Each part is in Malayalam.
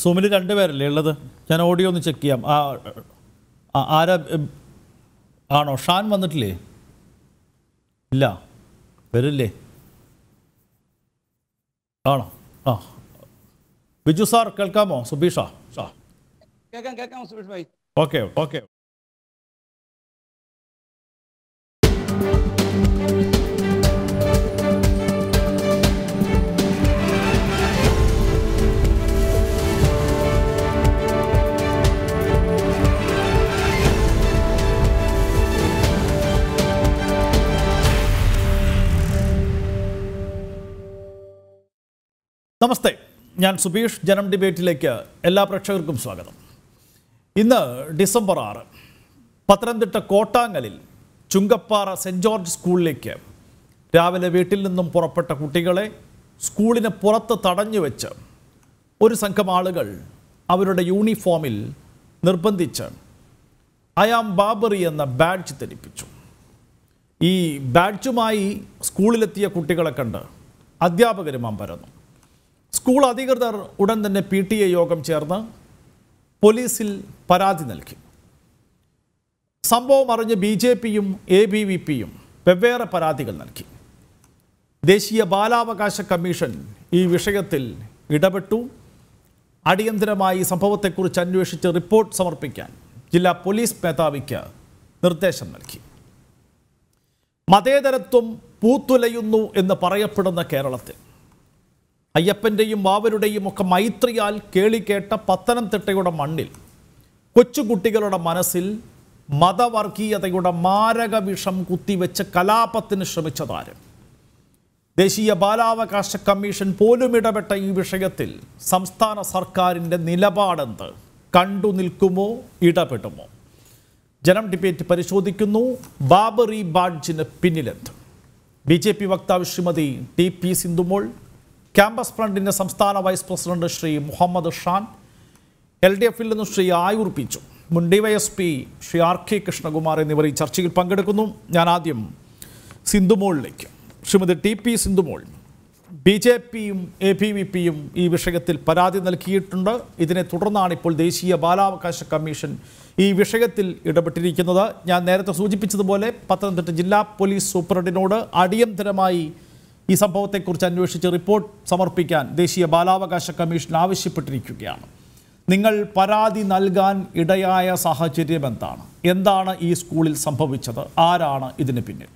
സുമിൽ രണ്ടുപേരല്ലേ ഉള്ളത് ഞാൻ ഓഡിയോ ഒന്ന് ചെക്ക് ചെയ്യാം ആ ആ, ആരാ ഉം, ആണോ ഷാൻ വന്നിട്ടില്ലേ ഇല്ല വരില്ലേ ആണോ ആ ബിജു സാർ കേൾക്കാമോ സുബീഷ ആ കേൾക്കാം കേൾക്കാം സുരേഷ് ഭായി ഓക്കെ ഓക്കെ നമസ്തേ ഞാൻ സുബീഷ് ജനം ഡിബേറ്റിലേക്ക് എല്ലാ പ്രേക്ഷകർക്കും സ്വാഗതം ഇന്ന് ഡിസംബർ ആറ് പത്തനംതിട്ട കോട്ടാങ്ങലിൽ ചുങ്കപ്പാറ സെൻറ് ജോർജ് സ്കൂളിലേക്ക് രാവിലെ വീട്ടിൽ നിന്നും പുറപ്പെട്ട കുട്ടികളെ സ്കൂളിന് പുറത്ത് തടഞ്ഞു വെച്ച് ഒരു സംഘം ആളുകൾ അവരുടെ യൂണിഫോമിൽ നിർബന്ധിച്ച് അയാം ബാബറി എന്ന ബാഡ്ജ് ധരിപ്പിച്ചു ഈ ബാഡ്ജുമായി സ്കൂളിലെത്തിയ കുട്ടികളെ കണ്ട് അധ്യാപകരും അമ്പരന്നു സ്കൂൾ അധികൃതർ ഉടൻ തന്നെ പി ടി എ യോഗം ചേർന്ന് പോലീസിൽ പരാതി നൽകി സംഭവം അറിഞ്ഞ് ബി ജെ പിയും എ ബി വി പിയും വെവ്വേറെ പരാതികൾ നൽകി ദേശീയ ബാലാവകാശ കമ്മീഷൻ ഈ വിഷയത്തിൽ ഇടപെട്ടു അടിയന്തരമായി സംഭവത്തെക്കുറിച്ച് അന്വേഷിച്ച് റിപ്പോർട്ട് സമർപ്പിക്കാൻ ജില്ലാ പോലീസ് മേധാവിക്ക് നിർദ്ദേശം നൽകി മതേതരത്വം പൂത്തുലയുന്നു എന്ന് പറയപ്പെടുന്ന കേരളത്തിൽ അയ്യപ്പൻ്റെയും വാവരുടെയും ഒക്കെ മൈത്രിയാൽ കേളിക്കേട്ട പത്തനംതിട്ടയുടെ മണ്ണിൽ കൊച്ചുകുട്ടികളുടെ മനസ്സിൽ മതവർഗീയതയുടെ മാരക വിഷം കുത്തിവെച്ച് കലാപത്തിന് ശ്രമിച്ചതാരും ദേശീയ ബാലാവകാശ കമ്മീഷൻ പോലും ഇടപെട്ട ഈ വിഷയത്തിൽ സംസ്ഥാന സർക്കാരിൻ്റെ നിലപാടെന്ത് കണ്ടു നിൽക്കുമോ ഇടപെടുമോ ജനം ഡിബേറ്റ് പരിശോധിക്കുന്നു ബാബറി ബാഡ്ജിന് പിന്നിലെന്ത് ബി ജെ പി വക്താവ് Shrimati T P Sindhumol campus ഫ്രണ്ടിൻ്റെ സംസ്ഥാന vice president Shri Muhammad Shan L D എഫിൽ നിന്നും ശ്രീ ആയൂർ പിച്ചു മുൻ DYSP Shri R K Krishnakumar എന്നിവർ ഈ ചർച്ചയിൽ പങ്കെടുക്കുന്നു ഞാൻ ആദ്യം സിന്ധുമോളിലേക്ക് Shrimati T P Sindhumol B J പിയും എ പി വി പിയും ഈ വിഷയത്തിൽ പരാതി നൽകിയിട്ടുണ്ട് ഇതിനെ തുടർന്നാണ് ഇപ്പോൾ ദേശീയ ബാലാവകാശ കമ്മീഷൻ ഈ വിഷയത്തിൽ ഇടപെട്ടിരിക്കുന്നത് ഞാൻ നേരത്തെ സൂചിപ്പിച്ചതുപോലെ പത്തനംതിട്ട ജില്ലാ പോലീസ് സൂപ്രണ്ടിനോട് അടിയന്തരമായി ഈ സംഭവത്തെക്കുറിച്ച് അന്വേഷിച്ച് റിപ്പോർട്ട് സമർപ്പിക്കാൻ ദേശീയ ബാലാവകാശ കമ്മീഷൻ ആവശ്യപ്പെട്ടിരിക്കുകയാണ് നിങ്ങൾ പരാതി നൽകാൻ ഇടയായ സാഹചര്യം എന്താണ് എന്താണ് ഈ സ്കൂളിൽ സംഭവിച്ചത് ആരാണ് ഇതിന് പിന്നിൽ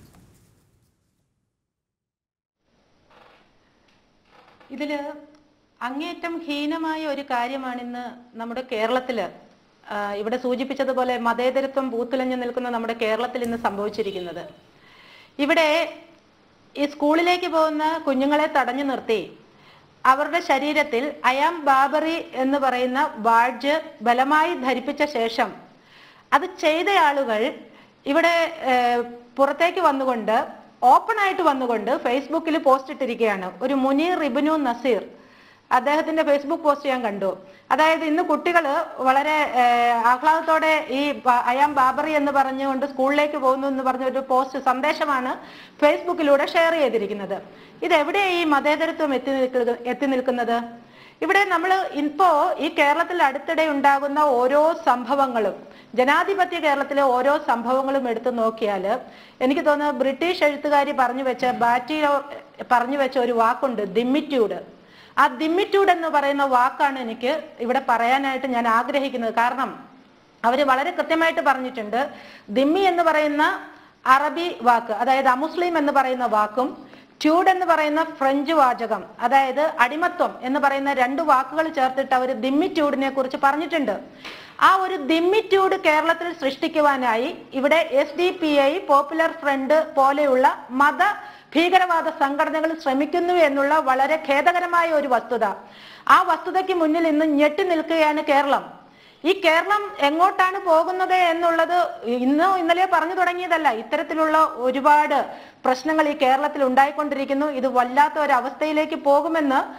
ഇതില് അങ്ങേറ്റം ഹീനമായ ഒരു കാര്യമാണിന്ന് നമ്മുടെ കേരളത്തില് ആ, ഇവിടെ സൂചിപ്പിച്ചതുപോലെ മതേതരത്വം പൂത്തുലഞ്ഞു നിൽക്കുന്ന നമ്മുടെ കേരളത്തിൽ ഇന്ന് സംഭവിച്ചിരിക്കുന്നത് ഇവിടെ ഈ സ്കൂളിലേക്ക് പോകുന്ന കുഞ്ഞുങ്ങളെ തടഞ്ഞു നിർത്തി അവരുടെ ശരീരത്തിൽ അയാം ബാബറി എന്ന് പറയുന്ന ബാഡ്ജ് ബലമായി ധരിപ്പിച്ച ശേഷം അത് ചെയ്ത ആളുകൾ ഇവിടെ ഏഹ്, പുറത്തേക്ക് വന്നുകൊണ്ട് ഓപ്പൺ ആയിട്ട് വന്നുകൊണ്ട് ഫേസ്ബുക്കിൽ പോസ്റ്റ് ഇട്ടിരിക്കുകയാണ് ഒരു മുനീർ റിബിനു നസീർ അദ്ദേഹത്തിന്റെ ഫേസ്ബുക്ക് പോസ്റ്റ് ഞാൻ കണ്ടു അതായത് ഇന്ന് കുട്ടികൾ വളരെ ഏഹ്, ആഹ്ലാദത്തോടെ ഈ ബ- അയാം ബാബറി എന്ന് പറഞ്ഞുകൊണ്ട് സ്കൂളിലേക്ക് പോകുന്നു എന്ന് പറഞ്ഞ ഒരു പോസ്റ്റ് സന്ദേശമാണ് ഫേസ്ബുക്കിലൂടെ ഷെയർ ചെയ്തിരിക്കുന്നത് ഇത് എവിടെയാണ് ഈ മതേതരത്വം എത്തി നിൽക്കുന്നത് എത്തി നിൽക്കുന്നത് ഇവിടെ നമ്മൾ ഇപ്പോ ഈ കേരളത്തിൽ അടുത്തിടെ ഉണ്ടാകുന്ന ഓരോ സംഭവങ്ങളും ജനാധിപത്യ കേരളത്തിലെ ഓരോ സംഭവങ്ങളും എടുത്തു നോക്കിയാൽ എനിക്ക് തോന്നുന്നു ബ്രിട്ടീഷ് എഴുത്തുകാരി പറഞ്ഞു വെച്ച ബാറ്റിലോ പറഞ്ഞു വെച്ച ഒരു വാക്കുണ്ട് ദിമ്മിറ്റ്യൂഡ് ആ ദിമ്മിറ്റ്യൂഡ് എന്ന് പറയുന്ന വാക്കാണ് എനിക്ക് ഇവിടെ പറയാനായിട്ട് ഞാൻ ആഗ്രഹിക്കുന്നത് കാരണം അവർ വളരെ കൃത്യമായിട്ട് പറഞ്ഞിട്ടുണ്ട് ദിമ്മി എന്ന് പറയുന്ന അറബി വാക്ക് അതായത് അമുസ്ലിം എന്ന് പറയുന്ന വാക്കും ട്യൂഡ് എന്ന് പറയുന്ന ഫ്രഞ്ച് വാചകം അതായത് അടിമത്വം എന്ന് പറയുന്ന രണ്ട് വാക്കുകൾ ചേർത്തിട്ട് അവർ ദിമ്മിറ്റ്യൂഡിനെ കുറിച്ച് പറഞ്ഞിട്ടുണ്ട് ആ ഒരു ദിമ്മിറ്റ്യൂഡ് കേരളത്തിൽ സൃഷ്ടിക്കുവാനായി ഇവിടെ S D P I popular front പോലെയുള്ള മത ഭീകരവാദ സംഘടനകൾ ശ്രമിക്കുന്നു എന്നുള്ള വളരെ ഖേദകരമായ ഒരു വസ്തുത ആ വസ്തുതയ്ക്ക് മുന്നിൽ ഇന്ന് ഞെട്ടി നിൽക്കുകയാണ് കേരളം ഈ കേരളം എങ്ങോട്ടാണ് പോകുന്നത് എന്നുള്ളത് ഇന്നോ ഇന്നലെയോ പറഞ്ഞു തുടങ്ങിയതല്ല ഇത്തരത്തിലുള്ള ഒരുപാട് പ്രശ്നങ്ങൾ ഈ കേരളത്തിൽ ഉണ്ടായിക്കൊണ്ടിരിക്കുന്നു ഇത് വല്ലാത്ത ഒരു അവസ്ഥയിലേക്ക് പോകുമെന്ന്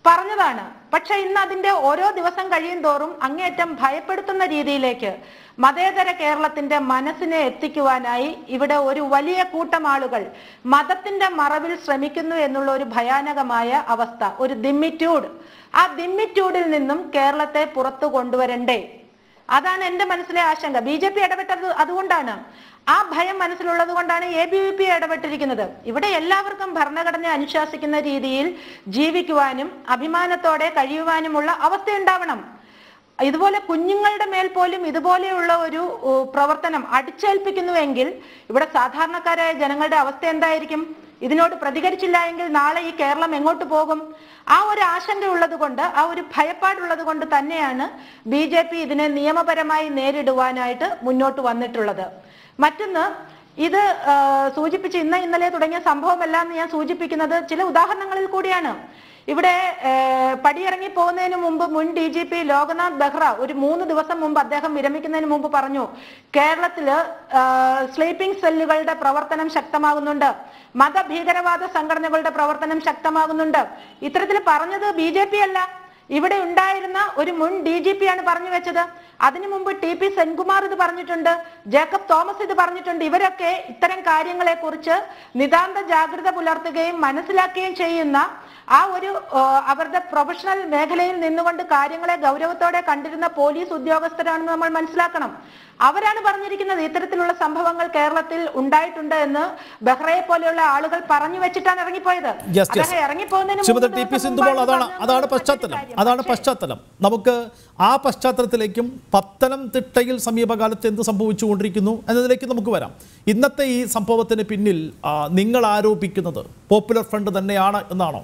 പറഞ്ഞതാണ് പക്ഷെ ഇന്ന് അതിന്റെ ഓരോ ദിവസം കഴിയും തോറും അങ്ങേയറ്റം ഭയപ്പെടുത്തുന്ന രീതിയിലേക്ക് മതേതര കേരളത്തിന്റെ മനസ്സിനെ എത്തിക്കുവാനായി ഇവിടെ ഒരു വലിയ കൂട്ടം ആളുകൾ മതത്തിന്റെ മറവിൽ ശ്രമിക്കുന്നു എന്നുള്ള ഒരു ഭയാനകമായ അവസ്ഥ ഒരു ദിമ്മിറ്റ്യൂഡ് ആ ദിമ്മിറ്റ്യൂഡിൽ നിന്നും കേരളത്തെ പുറത്തു കൊണ്ടുവരണ്ടേ അതാണ് എന്റെ മനസ്സിലെ ആശങ്ക ബി ജെ പി ഇടപെട്ടത് അതുകൊണ്ടാണ് ആ ഭയം മനസ്സിലുള്ളത് കൊണ്ടാണ് എ ബി വി പി ഇടപെട്ടിരിക്കുന്നത് ഇവിടെ എല്ലാവർക്കും ഭരണഘടന അനുശാസിക്കുന്ന രീതിയിൽ ജീവിക്കുവാനും അഭിമാനത്തോടെ കഴിയുവാനുമുള്ള അവസ്ഥ ഉണ്ടാവണം ഇതുപോലെ കുഞ്ഞുങ്ങളുടെ മേൽ പോലും ഇതുപോലെയുള്ള ഒരു ഉ, പ്രവർത്തനം അടിച്ചേൽപ്പിക്കുന്നുവെങ്കിൽ ഇവിടെ സാധാരണക്കാരായ ജനങ്ങളുടെ അവസ്ഥ എന്തായിരിക്കും ഇതിനോട് പ്രതികരിച്ചില്ല എങ്കിൽ നാളെ ഈ കേരളം എങ്ങോട്ട് പോകും ആ ഒരു ആശങ്ക ഉള്ളത് കൊണ്ട് ആ ഒരു ഭയപ്പാടുള്ളത് കൊണ്ട് തന്നെയാണ് ബി ജെ പി ഇതിനെ നിയമപരമായി നേരിടുവാനായിട്ട് മുന്നോട്ട് വന്നിട്ടുള്ളത് മറ്റൊന്ന് ഇത് ആ, സൂചിപ്പിച്ച് ഇന്ന് ഇന്നലെ തുടങ്ങിയ സംഭവമല്ല എന്ന് ഞാൻ സൂചിപ്പിക്കുന്നത് ചില ഉദാഹരണങ്ങളിൽ കൂടിയാണ് ഇവിടെ ഏർ, പടിയിറങ്ങി പോകുന്നതിന് മുമ്പ് മുൻ D G P Loknath Behera ഒരു മൂന്ന് ദിവസം മുമ്പ് അദ്ദേഹം വിരമിക്കുന്നതിന് മുമ്പ് പറഞ്ഞു കേരളത്തില് സ്ലീപ്പിംഗ് സെല്ലുകളുടെ പ്രവർത്തനം ശക്തമാകുന്നുണ്ട് മതഭീകരവാദ സംഘടനകളുടെ പ്രവർത്തനം ശക്തമാകുന്നുണ്ട് ഇത്തരത്തിൽ പറഞ്ഞത് ബി ജെ പി അല്ല ഇവിടെ ഉണ്ടായിരുന്ന ഒരു മുൻ ഡി ജി പി ആണ് പറഞ്ഞു വെച്ചത് അതിനു മുമ്പ് ടി പി സെൻകുമാർ ഇത് പറഞ്ഞിട്ടുണ്ട് ജേക്കബ് തോമസ് ഇത് പറഞ്ഞിട്ടുണ്ട് ഇവരൊക്കെ ഇത്തരം കാര്യങ്ങളെ കുറിച്ച് നിതാന്ത ജാഗ്രത പുലർത്തുകയും മനസ്സിലാക്കുകയും ചെയ്യുന്ന ആ ഒരു ആ, അവരുടെ പ്രൊഫഷണൽ മേഖലയിൽ നിന്നുകൊണ്ട് കാര്യങ്ങളെ ഗൗരവത്തോടെ കണ്ടിരുന്ന പോലീസ് ഉദ്യോഗസ്ഥരാണെന്ന് നമ്മൾ മനസ്സിലാക്കണം അവരാണ് പറഞ്ഞിരിക്കുന്നത് ഇത്തരത്തിലുള്ള സംഭവങ്ങൾ കേരളത്തിൽ ഉണ്ടായിട്ടുണ്ട് എന്ന് ബെഹ്റയെ പോലെയുള്ള ആളുകൾ പറഞ്ഞു വെച്ചിട്ടാണ് ഇറങ്ങിപ്പോയത് Yes, yes. അദ്ദേഹം ഇറങ്ങിപ്പോകുന്നതിന് ശ്രീമതി മൂന്ന് ടി പി ദിവസം സിന്ധുപോൾ മുമ്പാണ് അതാണ് പറഞ്ഞത് അതാണ് മറ്റൊരു പശ്ചാത്തലം കാര്യം. അതാണ് പക്ഷേ പശ്ചാത്തലം നമുക്ക് ആ പശ്ചാത്തലത്തിലേക്കും പത്തനംതിട്ടയിൽ സമീപകാലത്ത് എന്ത് സംഭവിച്ചുകൊണ്ടിരിക്കുന്നു എന്നതിലേക്ക് നമുക്ക് വരാം ഇന്നത്തെ ഈ സംഭവത്തിന് പിന്നിൽ ആ, നിങ്ങൾ ആരോപിക്കുന്നത് പോപ്പുലർ ഫ്രണ്ട് തന്നെയാണ് എന്നാണോ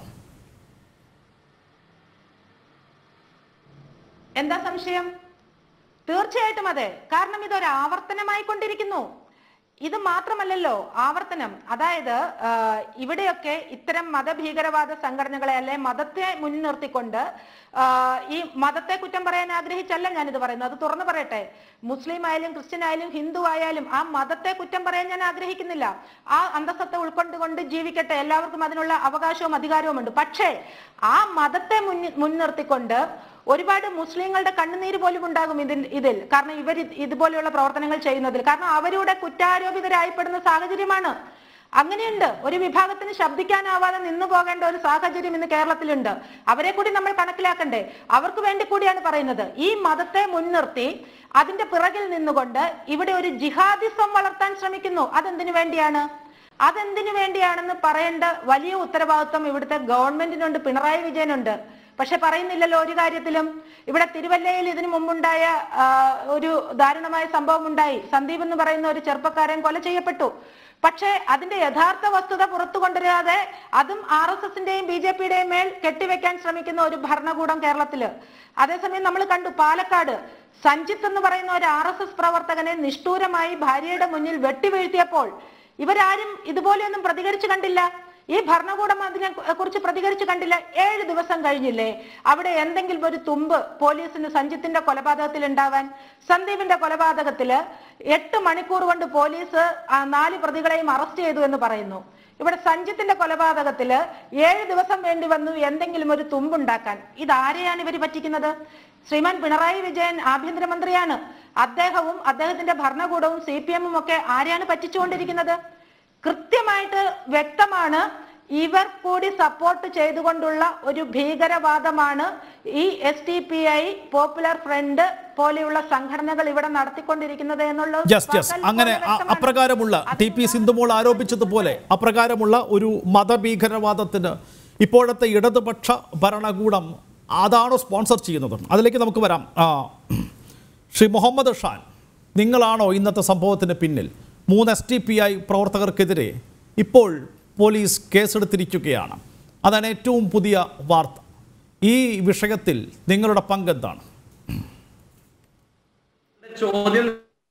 എന്താ സംശയം തീർച്ചയായിട്ടും അതെ കാരണം ഇതൊരു ആവർത്തനമായി കൊണ്ടിരിക്കുന്നു ഇത് മാത്രമല്ലല്ലോ ആവർത്തനം അതായത് ആ, ഇവിടെയൊക്കെ ഇത്തരം മതഭീകരവാദ സംഘടനകളെ അല്ലെ മതത്തെ മുൻനിർത്തിക്കൊണ്ട് ആ, ഈ മതത്തെ കുറ്റം പറയാൻ ആഗ്രഹിച്ചല്ല ഞാനിത് പറയുന്നത് അത് തുറന്നു പറയട്ടെ മുസ്ലിം ആയാലും ക്രിസ്ത്യൻ ആയാലും ഹിന്ദു ആയാലും ആ മതത്തെ കുറ്റം പറയാൻ ഞാൻ ആഗ്രഹിക്കുന്നില്ല ആ അന്തസ്സത്തെ ഉൾക്കൊണ്ടുകൊണ്ട് ജീവിക്കട്ടെ എല്ലാവർക്കും അതിനുള്ള അവകാശവും അധികാരവും ഉണ്ട് പക്ഷേ ആ മതത്തെ മുന്നിൽ മുൻനിർത്തിക്കൊണ്ട് ഒരുപാട് മുസ്ലിങ്ങളുടെ കണ്ണുനീര് പോലും ഉണ്ടാകും ഇതിൽ ഇതിൽ കാരണം ഇവർ ഇത് ഇതുപോലെയുള്ള പ്രവർത്തനങ്ങൾ ചെയ്യുന്നതിൽ കാരണം അവരുടെ കുറ്റാരോപിതരായപ്പെടുന്ന സാഹചര്യമാണ് അങ്ങനെയുണ്ട് ഒരു വിഭാഗത്തിന് ശബ്ദിക്കാനാവാതെ നിന്നു പോകേണ്ട ഒരു സാഹചര്യം ഇന്ന് കേരളത്തിലുണ്ട് അവരെ കൂടി നമ്മൾ കണക്കിലാക്കണ്ടേ അവർക്ക് വേണ്ടി കൂടിയാണ് പറയുന്നത് ഈ മതത്തെ മുൻനിർത്തി അതിന്റെ പിറകിൽ നിന്നുകൊണ്ട് ഇവിടെ ഒരു ജിഹാദിസം വളർത്താൻ ശ്രമിക്കുന്നു അതെന്തിനു വേണ്ടിയാണ് അതെന്തിനു വേണ്ടിയാണെന്ന് പറയേണ്ട വലിയ ഉത്തരവാദിത്വം ഇവിടുത്തെ ഗവൺമെന്റിനുണ്ട് പിണറായി വിജയനുണ്ട് പക്ഷെ പറയുന്നില്ലല്ലോ ഒരു കാര്യത്തിലും ഇവിടെ തിരുവല്ലയിൽ ഇതിനു മുമ്പുണ്ടായ ആ, ഒരു ദാരുണമായ സംഭവം ഉണ്ടായി സന്ദീപ് എന്ന് പറയുന്ന ഒരു ചെറുപ്പക്കാരൻ കൊല ചെയ്യപ്പെട്ടു പക്ഷേ അതിന്റെ യഥാർത്ഥ വസ്തുത പുറത്തു കൊണ്ടുവരാതെ അതും ആർ എസ് എസിന്റെയും ബി ജെ പിയുടെയും മേൽ കെട്ടിവെക്കാൻ ശ്രമിക്കുന്ന ഒരു ഭരണകൂടം കേരളത്തില് അതേസമയം നമ്മൾ കണ്ടു പാലക്കാട് സഞ്ജിത്ത് എന്ന് പറയുന്ന ഒരു ആർ എസ് എസ് പ്രവർത്തകനെ നിഷ്ഠൂരമായി ഭാര്യയുടെ മുന്നിൽ വെട്ടിവീഴ്ത്തിയപ്പോൾ ഇവരാരും ഇതുപോലെയൊന്നും പ്രതികരിച്ചു കണ്ടില്ല ഈ ഭരണകൂടം അതിനെ കുറിച്ച് പ്രതികരിച്ചു കണ്ടില്ല ഏഴ് ദിവസം കഴിഞ്ഞില്ലേ അവിടെ എന്തെങ്കിലും ഒരു തുമ്പ് പോലീസിന് സഞ്ജിത്തിന്റെ കൊലപാതകത്തിൽ ഉണ്ടാവാൻ സന്ദീപിന്റെ കൊലപാതകത്തില് എട്ട് മണിക്കൂർ കൊണ്ട് പോലീസ് ആ നാല് പ്രതികളെയും അറസ്റ്റ് ചെയ്തു എന്ന് പറയുന്നു ഇവിടെ സഞ്ജിത്തിന്റെ കൊലപാതകത്തില് ഏഴ് ദിവസം വേണ്ടി വന്നു എന്തെങ്കിലും ഒരു തുമ്പുണ്ടാക്കാൻ ഇതാരെയാണ് ഇവർ പറ്റിക്കുന്നത് ശ്രീമാൻ പിണറായി വിജയൻ ആഭ്യന്തരമന്ത്രിയാണ് അദ്ദേഹവും അദ്ദേഹത്തിന്റെ ഭരണകൂടവും സി പി എമ്മും ഒക്കെ ആരെയാണ് പറ്റിച്ചുകൊണ്ടിരിക്കുന്നത് കൃത്യമായിട്ട് വ്യക്തമാണ് ഇവർ കൂടി സപ്പോർട്ട് ചെയ്തുകൊണ്ടുള്ള ഒരു ഭീകരവാദമാണ് ഈ S T P I popular front പോലെയുള്ള സംഘടനകൾ ഇവിടെ നടത്തിക്കൊണ്ടിരിക്കുന്നത് എന്നുള്ളത് യെസ് യെസ് പകൽ അങ്ങനെ പോലെ അ- വ്യക്തമാണ്. അപ്രകാരമുള്ള ടി പി സിന്ധുമോൾ ആരോപിച്ചതുപോലെ അപ്രകാരമുള്ള ഒരു മതഭീകരവാദത്തിന് ഇപ്പോഴത്തെ ഇടതുപക്ഷ ഭരണകൂടം അതാണോ സ്പോൺസർ ചെയ്യുന്നത് അതിലേക്ക് നമുക്ക് വരാം ആ, ശ്രീ മുഹമ്മദ് ഷാൻ നിങ്ങളാണോ ഇന്നത്തെ സംഭവത്തിന് പിന്നിൽ മൂന്ന് എസ് ടി പി ഐ പ്രവർത്തകർക്കെതിരെ ഇപ്പോൾ പോലീസ് കേസെടുത്തിരിക്കുകയാണ് അതാണ് ഏറ്റവും പുതിയ വാർത്ത ഈ വിഷയത്തിൽ നിങ്ങളുടെ പങ്കെന്താണ് ചോദ്യം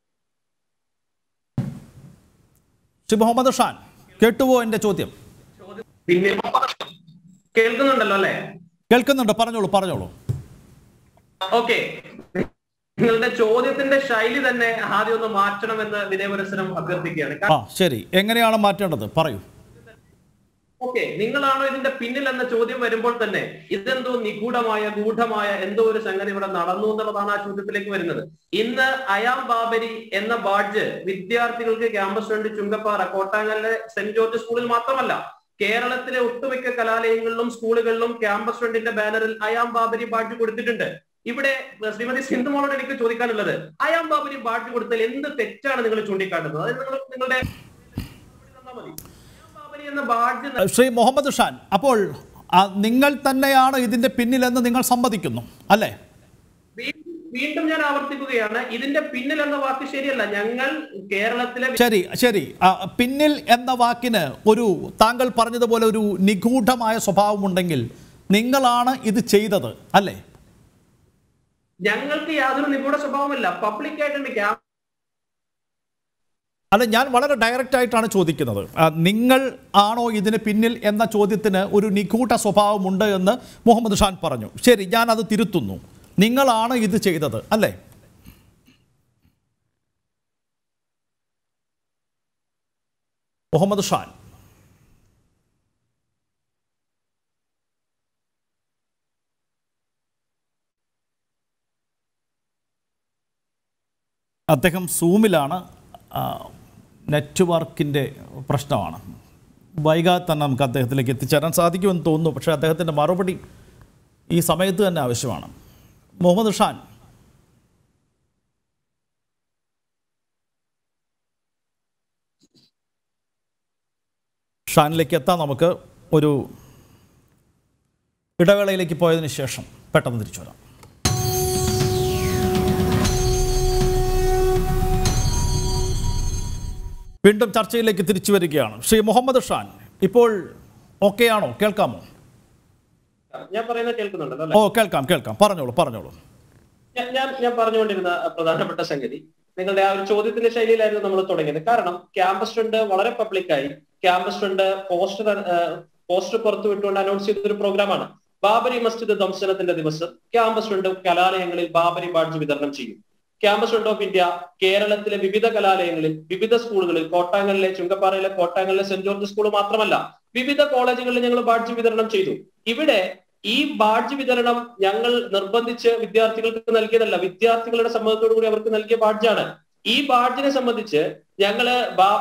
ശ്രീ മുഹമ്മദ് ഷാൻ കേട്ടുവോ എൻ്റെ ചോദ്യം പിന്നെ കേൾക്കുന്നുണ്ടല്ലോ അല്ലെ കേൾക്കുന്നുണ്ട് പറഞ്ഞോളൂ പറഞ്ഞോളൂ ഓക്കെ നിങ്ങളുടെ ചോദ്യത്തിന്റെ ശൈലി തന്നെ ആദ്യം ഒന്ന് മാറ്റണമെന്ന് വിനയപുരസരം അഭ്യർത്ഥിക്കുകയാണ് ആ ശരി എങ്ങനെയാണ് മാറ്റേണ്ടത് പറയൂ ഓക്കെ നിങ്ങളാണോ ഇതിന്റെ പിന്നിൽ എന്ന ചോദ്യം വരുമ്പോൾ തന്നെ ഇതെന്തോ നിഗൂഢമായ ഗൂഢമായ എന്തോ ഒരു സംഗതി ഇവിടെ നടന്നു എന്നുള്ളതാണ് ആ ചോദ്യത്തിലേക്ക് വരുന്നത് ഇന്ന് അയാം ബാബരി എന്ന ബാഡ്ജ് വിദ്യാർത്ഥികൾക്ക് ക്യാമ്പസ് ഫ്രണ്ട് ചുങ്കപ്പാറ കോട്ടാങ്ങലിലെ സെന്റ് ജോർജ് സ്കൂളിൽ മാത്രമല്ല കേരളത്തിലെ ഒട്ടുമിക്ക കലാലയങ്ങളിലും സ്കൂളുകളിലും ക്യാമ്പസ് ഫ്രണ്ടിന്റെ ബാനറിൽ അയാം ബാബരി ബാഡ്ജ് കൊടുത്തിട്ടുണ്ട് ഇവിടെ ശ്രീമതി സിന്ധുമോളോട് എനിക്ക് ചോദിക്കാനുള്ളത് അയാം ബാബരി ബാഡ്ജ് കൊടുത്താൽ എന്ത് തെറ്റാണ് നിങ്ങൾ ചൂണ്ടിക്കാട്ടുന്നത് അത് നിങ്ങൾ നിങ്ങളുടെ തന്നാ മതി. അയാം ബാബരി എന്ന ബാഡ്ജ് ശ്രീ മുഹമ്മദ് ഷാൻ അപ്പോൾ ആ, നിങ്ങൾ തന്നെയാണ് ഇതിന്റെ പിന്നിലെന്ന് നിങ്ങൾ സമ്മതിക്കുന്നു അല്ലേ വീ- വീണ്ടും ഞാൻ ആവർത്തിക്കുകയാണ് ഇതിന്റെ പിന്നിൽ എന്ന വാക്ക് ശരിയല്ല ഞങ്ങൾ കേരളത്തിലെ ശരി ശരി ആ, പിന്നിൽ എന്ന വാക്കിന് ഒരു താങ്കൾ പറഞ്ഞതുപോലെ ഒരു നിഗൂഢമായ സ്വഭാവമുണ്ടെങ്കിൽ നിങ്ങളാണ് ഇത് ചെയ്തത് അല്ലേ ഞങ്ങൾക്ക് യാതൊരു നിഗൂഢ സ്വഭാവമില്ല പബ്ലിക് ആയിട്ടുണ്ട് ക്യാ- അല്ല ഞാൻ വളരെ ഡയറക്റ്റ് ആയിട്ടാണ് ചോദിക്കുന്നത് ആ, നിങ്ങൾ ആണോ ഇതിന് പിന്നിൽ എന്ന ചോദ്യത്തിന് ഒരു നിഗൂഢ സ്വഭാവമുണ്ട് എന്ന് മുഹമ്മദ് ഷാൻ പറഞ്ഞു ശരി ഞാൻ അത് തിരുത്തുന്നു നിങ്ങളാണ് ഇത് ചെയ്തത് അല്ലേ മുഹമ്മദ് ഷാൻ അദ്ദേഹം സൂമിലാണ് ആ, നെറ്റ്വർക്കിൻ്റെ പ്രശ്നമാണ് വൈകാതെ തന്നെ നമുക്ക് അദ്ദേഹത്തിലേക്ക് എത്തിച്ചേരാൻ സാധിക്കുമെന്ന് തോന്നുന്നു പക്ഷേ അദ്ദേഹത്തിൻ്റെ മറുപടി ഈ സമയത്ത് തന്നെ ആവശ്യമാണ് മുഹമ്മദ് ഷാൻ ഷാനിലേക്ക് എത്താം നമുക്ക് ഒരു ഇടവേളയിലേക്ക് പോയതിന് ശേഷം പെട്ടെന്ന് തിരിച്ചു വരാം വീണ്ടും ചർച്ചയിലേക്ക് തിരിച്ചു വരികയാണ് ശ്രീ മുഹമ്മദ് ഷാൻ ഇപ്പോൾ ഓക്കെ ആണോ കേൾക്കാമോ ഞാൻ പറയുന്നത് കേൾക്കുന്നുണ്ടല്ലോ അല്ലെ ഓ കേൾക്കാം കേൾക്കാം പറഞ്ഞോളൂ പറഞ്ഞോളൂ ഞാൻ ഞാൻ ഞാൻ പറഞ്ഞുകൊണ്ടിരുന്ന പ്രധാനപ്പെട്ട സംഗതി നിങ്ങളുടെ ആ ഒരു ചോദ്യത്തിന്റെ ശൈലിയിലായിരുന്നു നമ്മൾ തുടങ്ങിയത് കാരണം ക്യാമ്പസ് ഫ്രണ്ട് വളരെ പബ്ലിക്കായി ക്യാമ്പസ് ഫ്രണ്ട് പോസ്റ്റർ പോസ്റ്റർ പുറത്തു വിട്ടുകൊണ്ട് അനൗൺസ് ചെയ്ത ഒരു പ്രോഗ്രാമാണ് ബാബരി മസ്ജിദ് ധ്വംസനത്തിന്റെ ദിവസം ക്യാമ്പസ് ഫ്രണ്ട് കലാലയങ്ങളിൽ ബാബരി ബാഡ്ജ് വിതരണം ചെയ്യും ക്യാമ്പസ് ഫ്രണ്ട് ഓഫ് ഇന്ത്യ കേരളത്തിലെ വിവിധ കലാലയങ്ങളിൽ വിവിധ സ്കൂളുകളിൽ കോട്ടാങ്ങലിലെ ചുങ്കപ്പാറയിലെ കോട്ടാങ്ങലിലെ സെന്റ് ജോർജ് സ്കൂൾ മാത്രമല്ല വിവിധ കോളേജുകളിൽ ഞങ്ങൾ ബാഡ്ജ് വിതരണം ചെയ്തു ഇവിടെ ഈ ബാഡ്ജ് വിതരണം ഞങ്ങൾ നിർബന്ധിച്ച് വിദ്യാർത്ഥികൾക്ക് നൽകിയതല്ല വിദ്യാർത്ഥികളുടെ സമ്മതത്തോടു കൂടി അവർക്ക് നൽകിയ ബാഡ്ജാണ് ഈ ബാഡ്ജിനെ സംബന്ധിച്ച് ഞങ്ങള് ബാ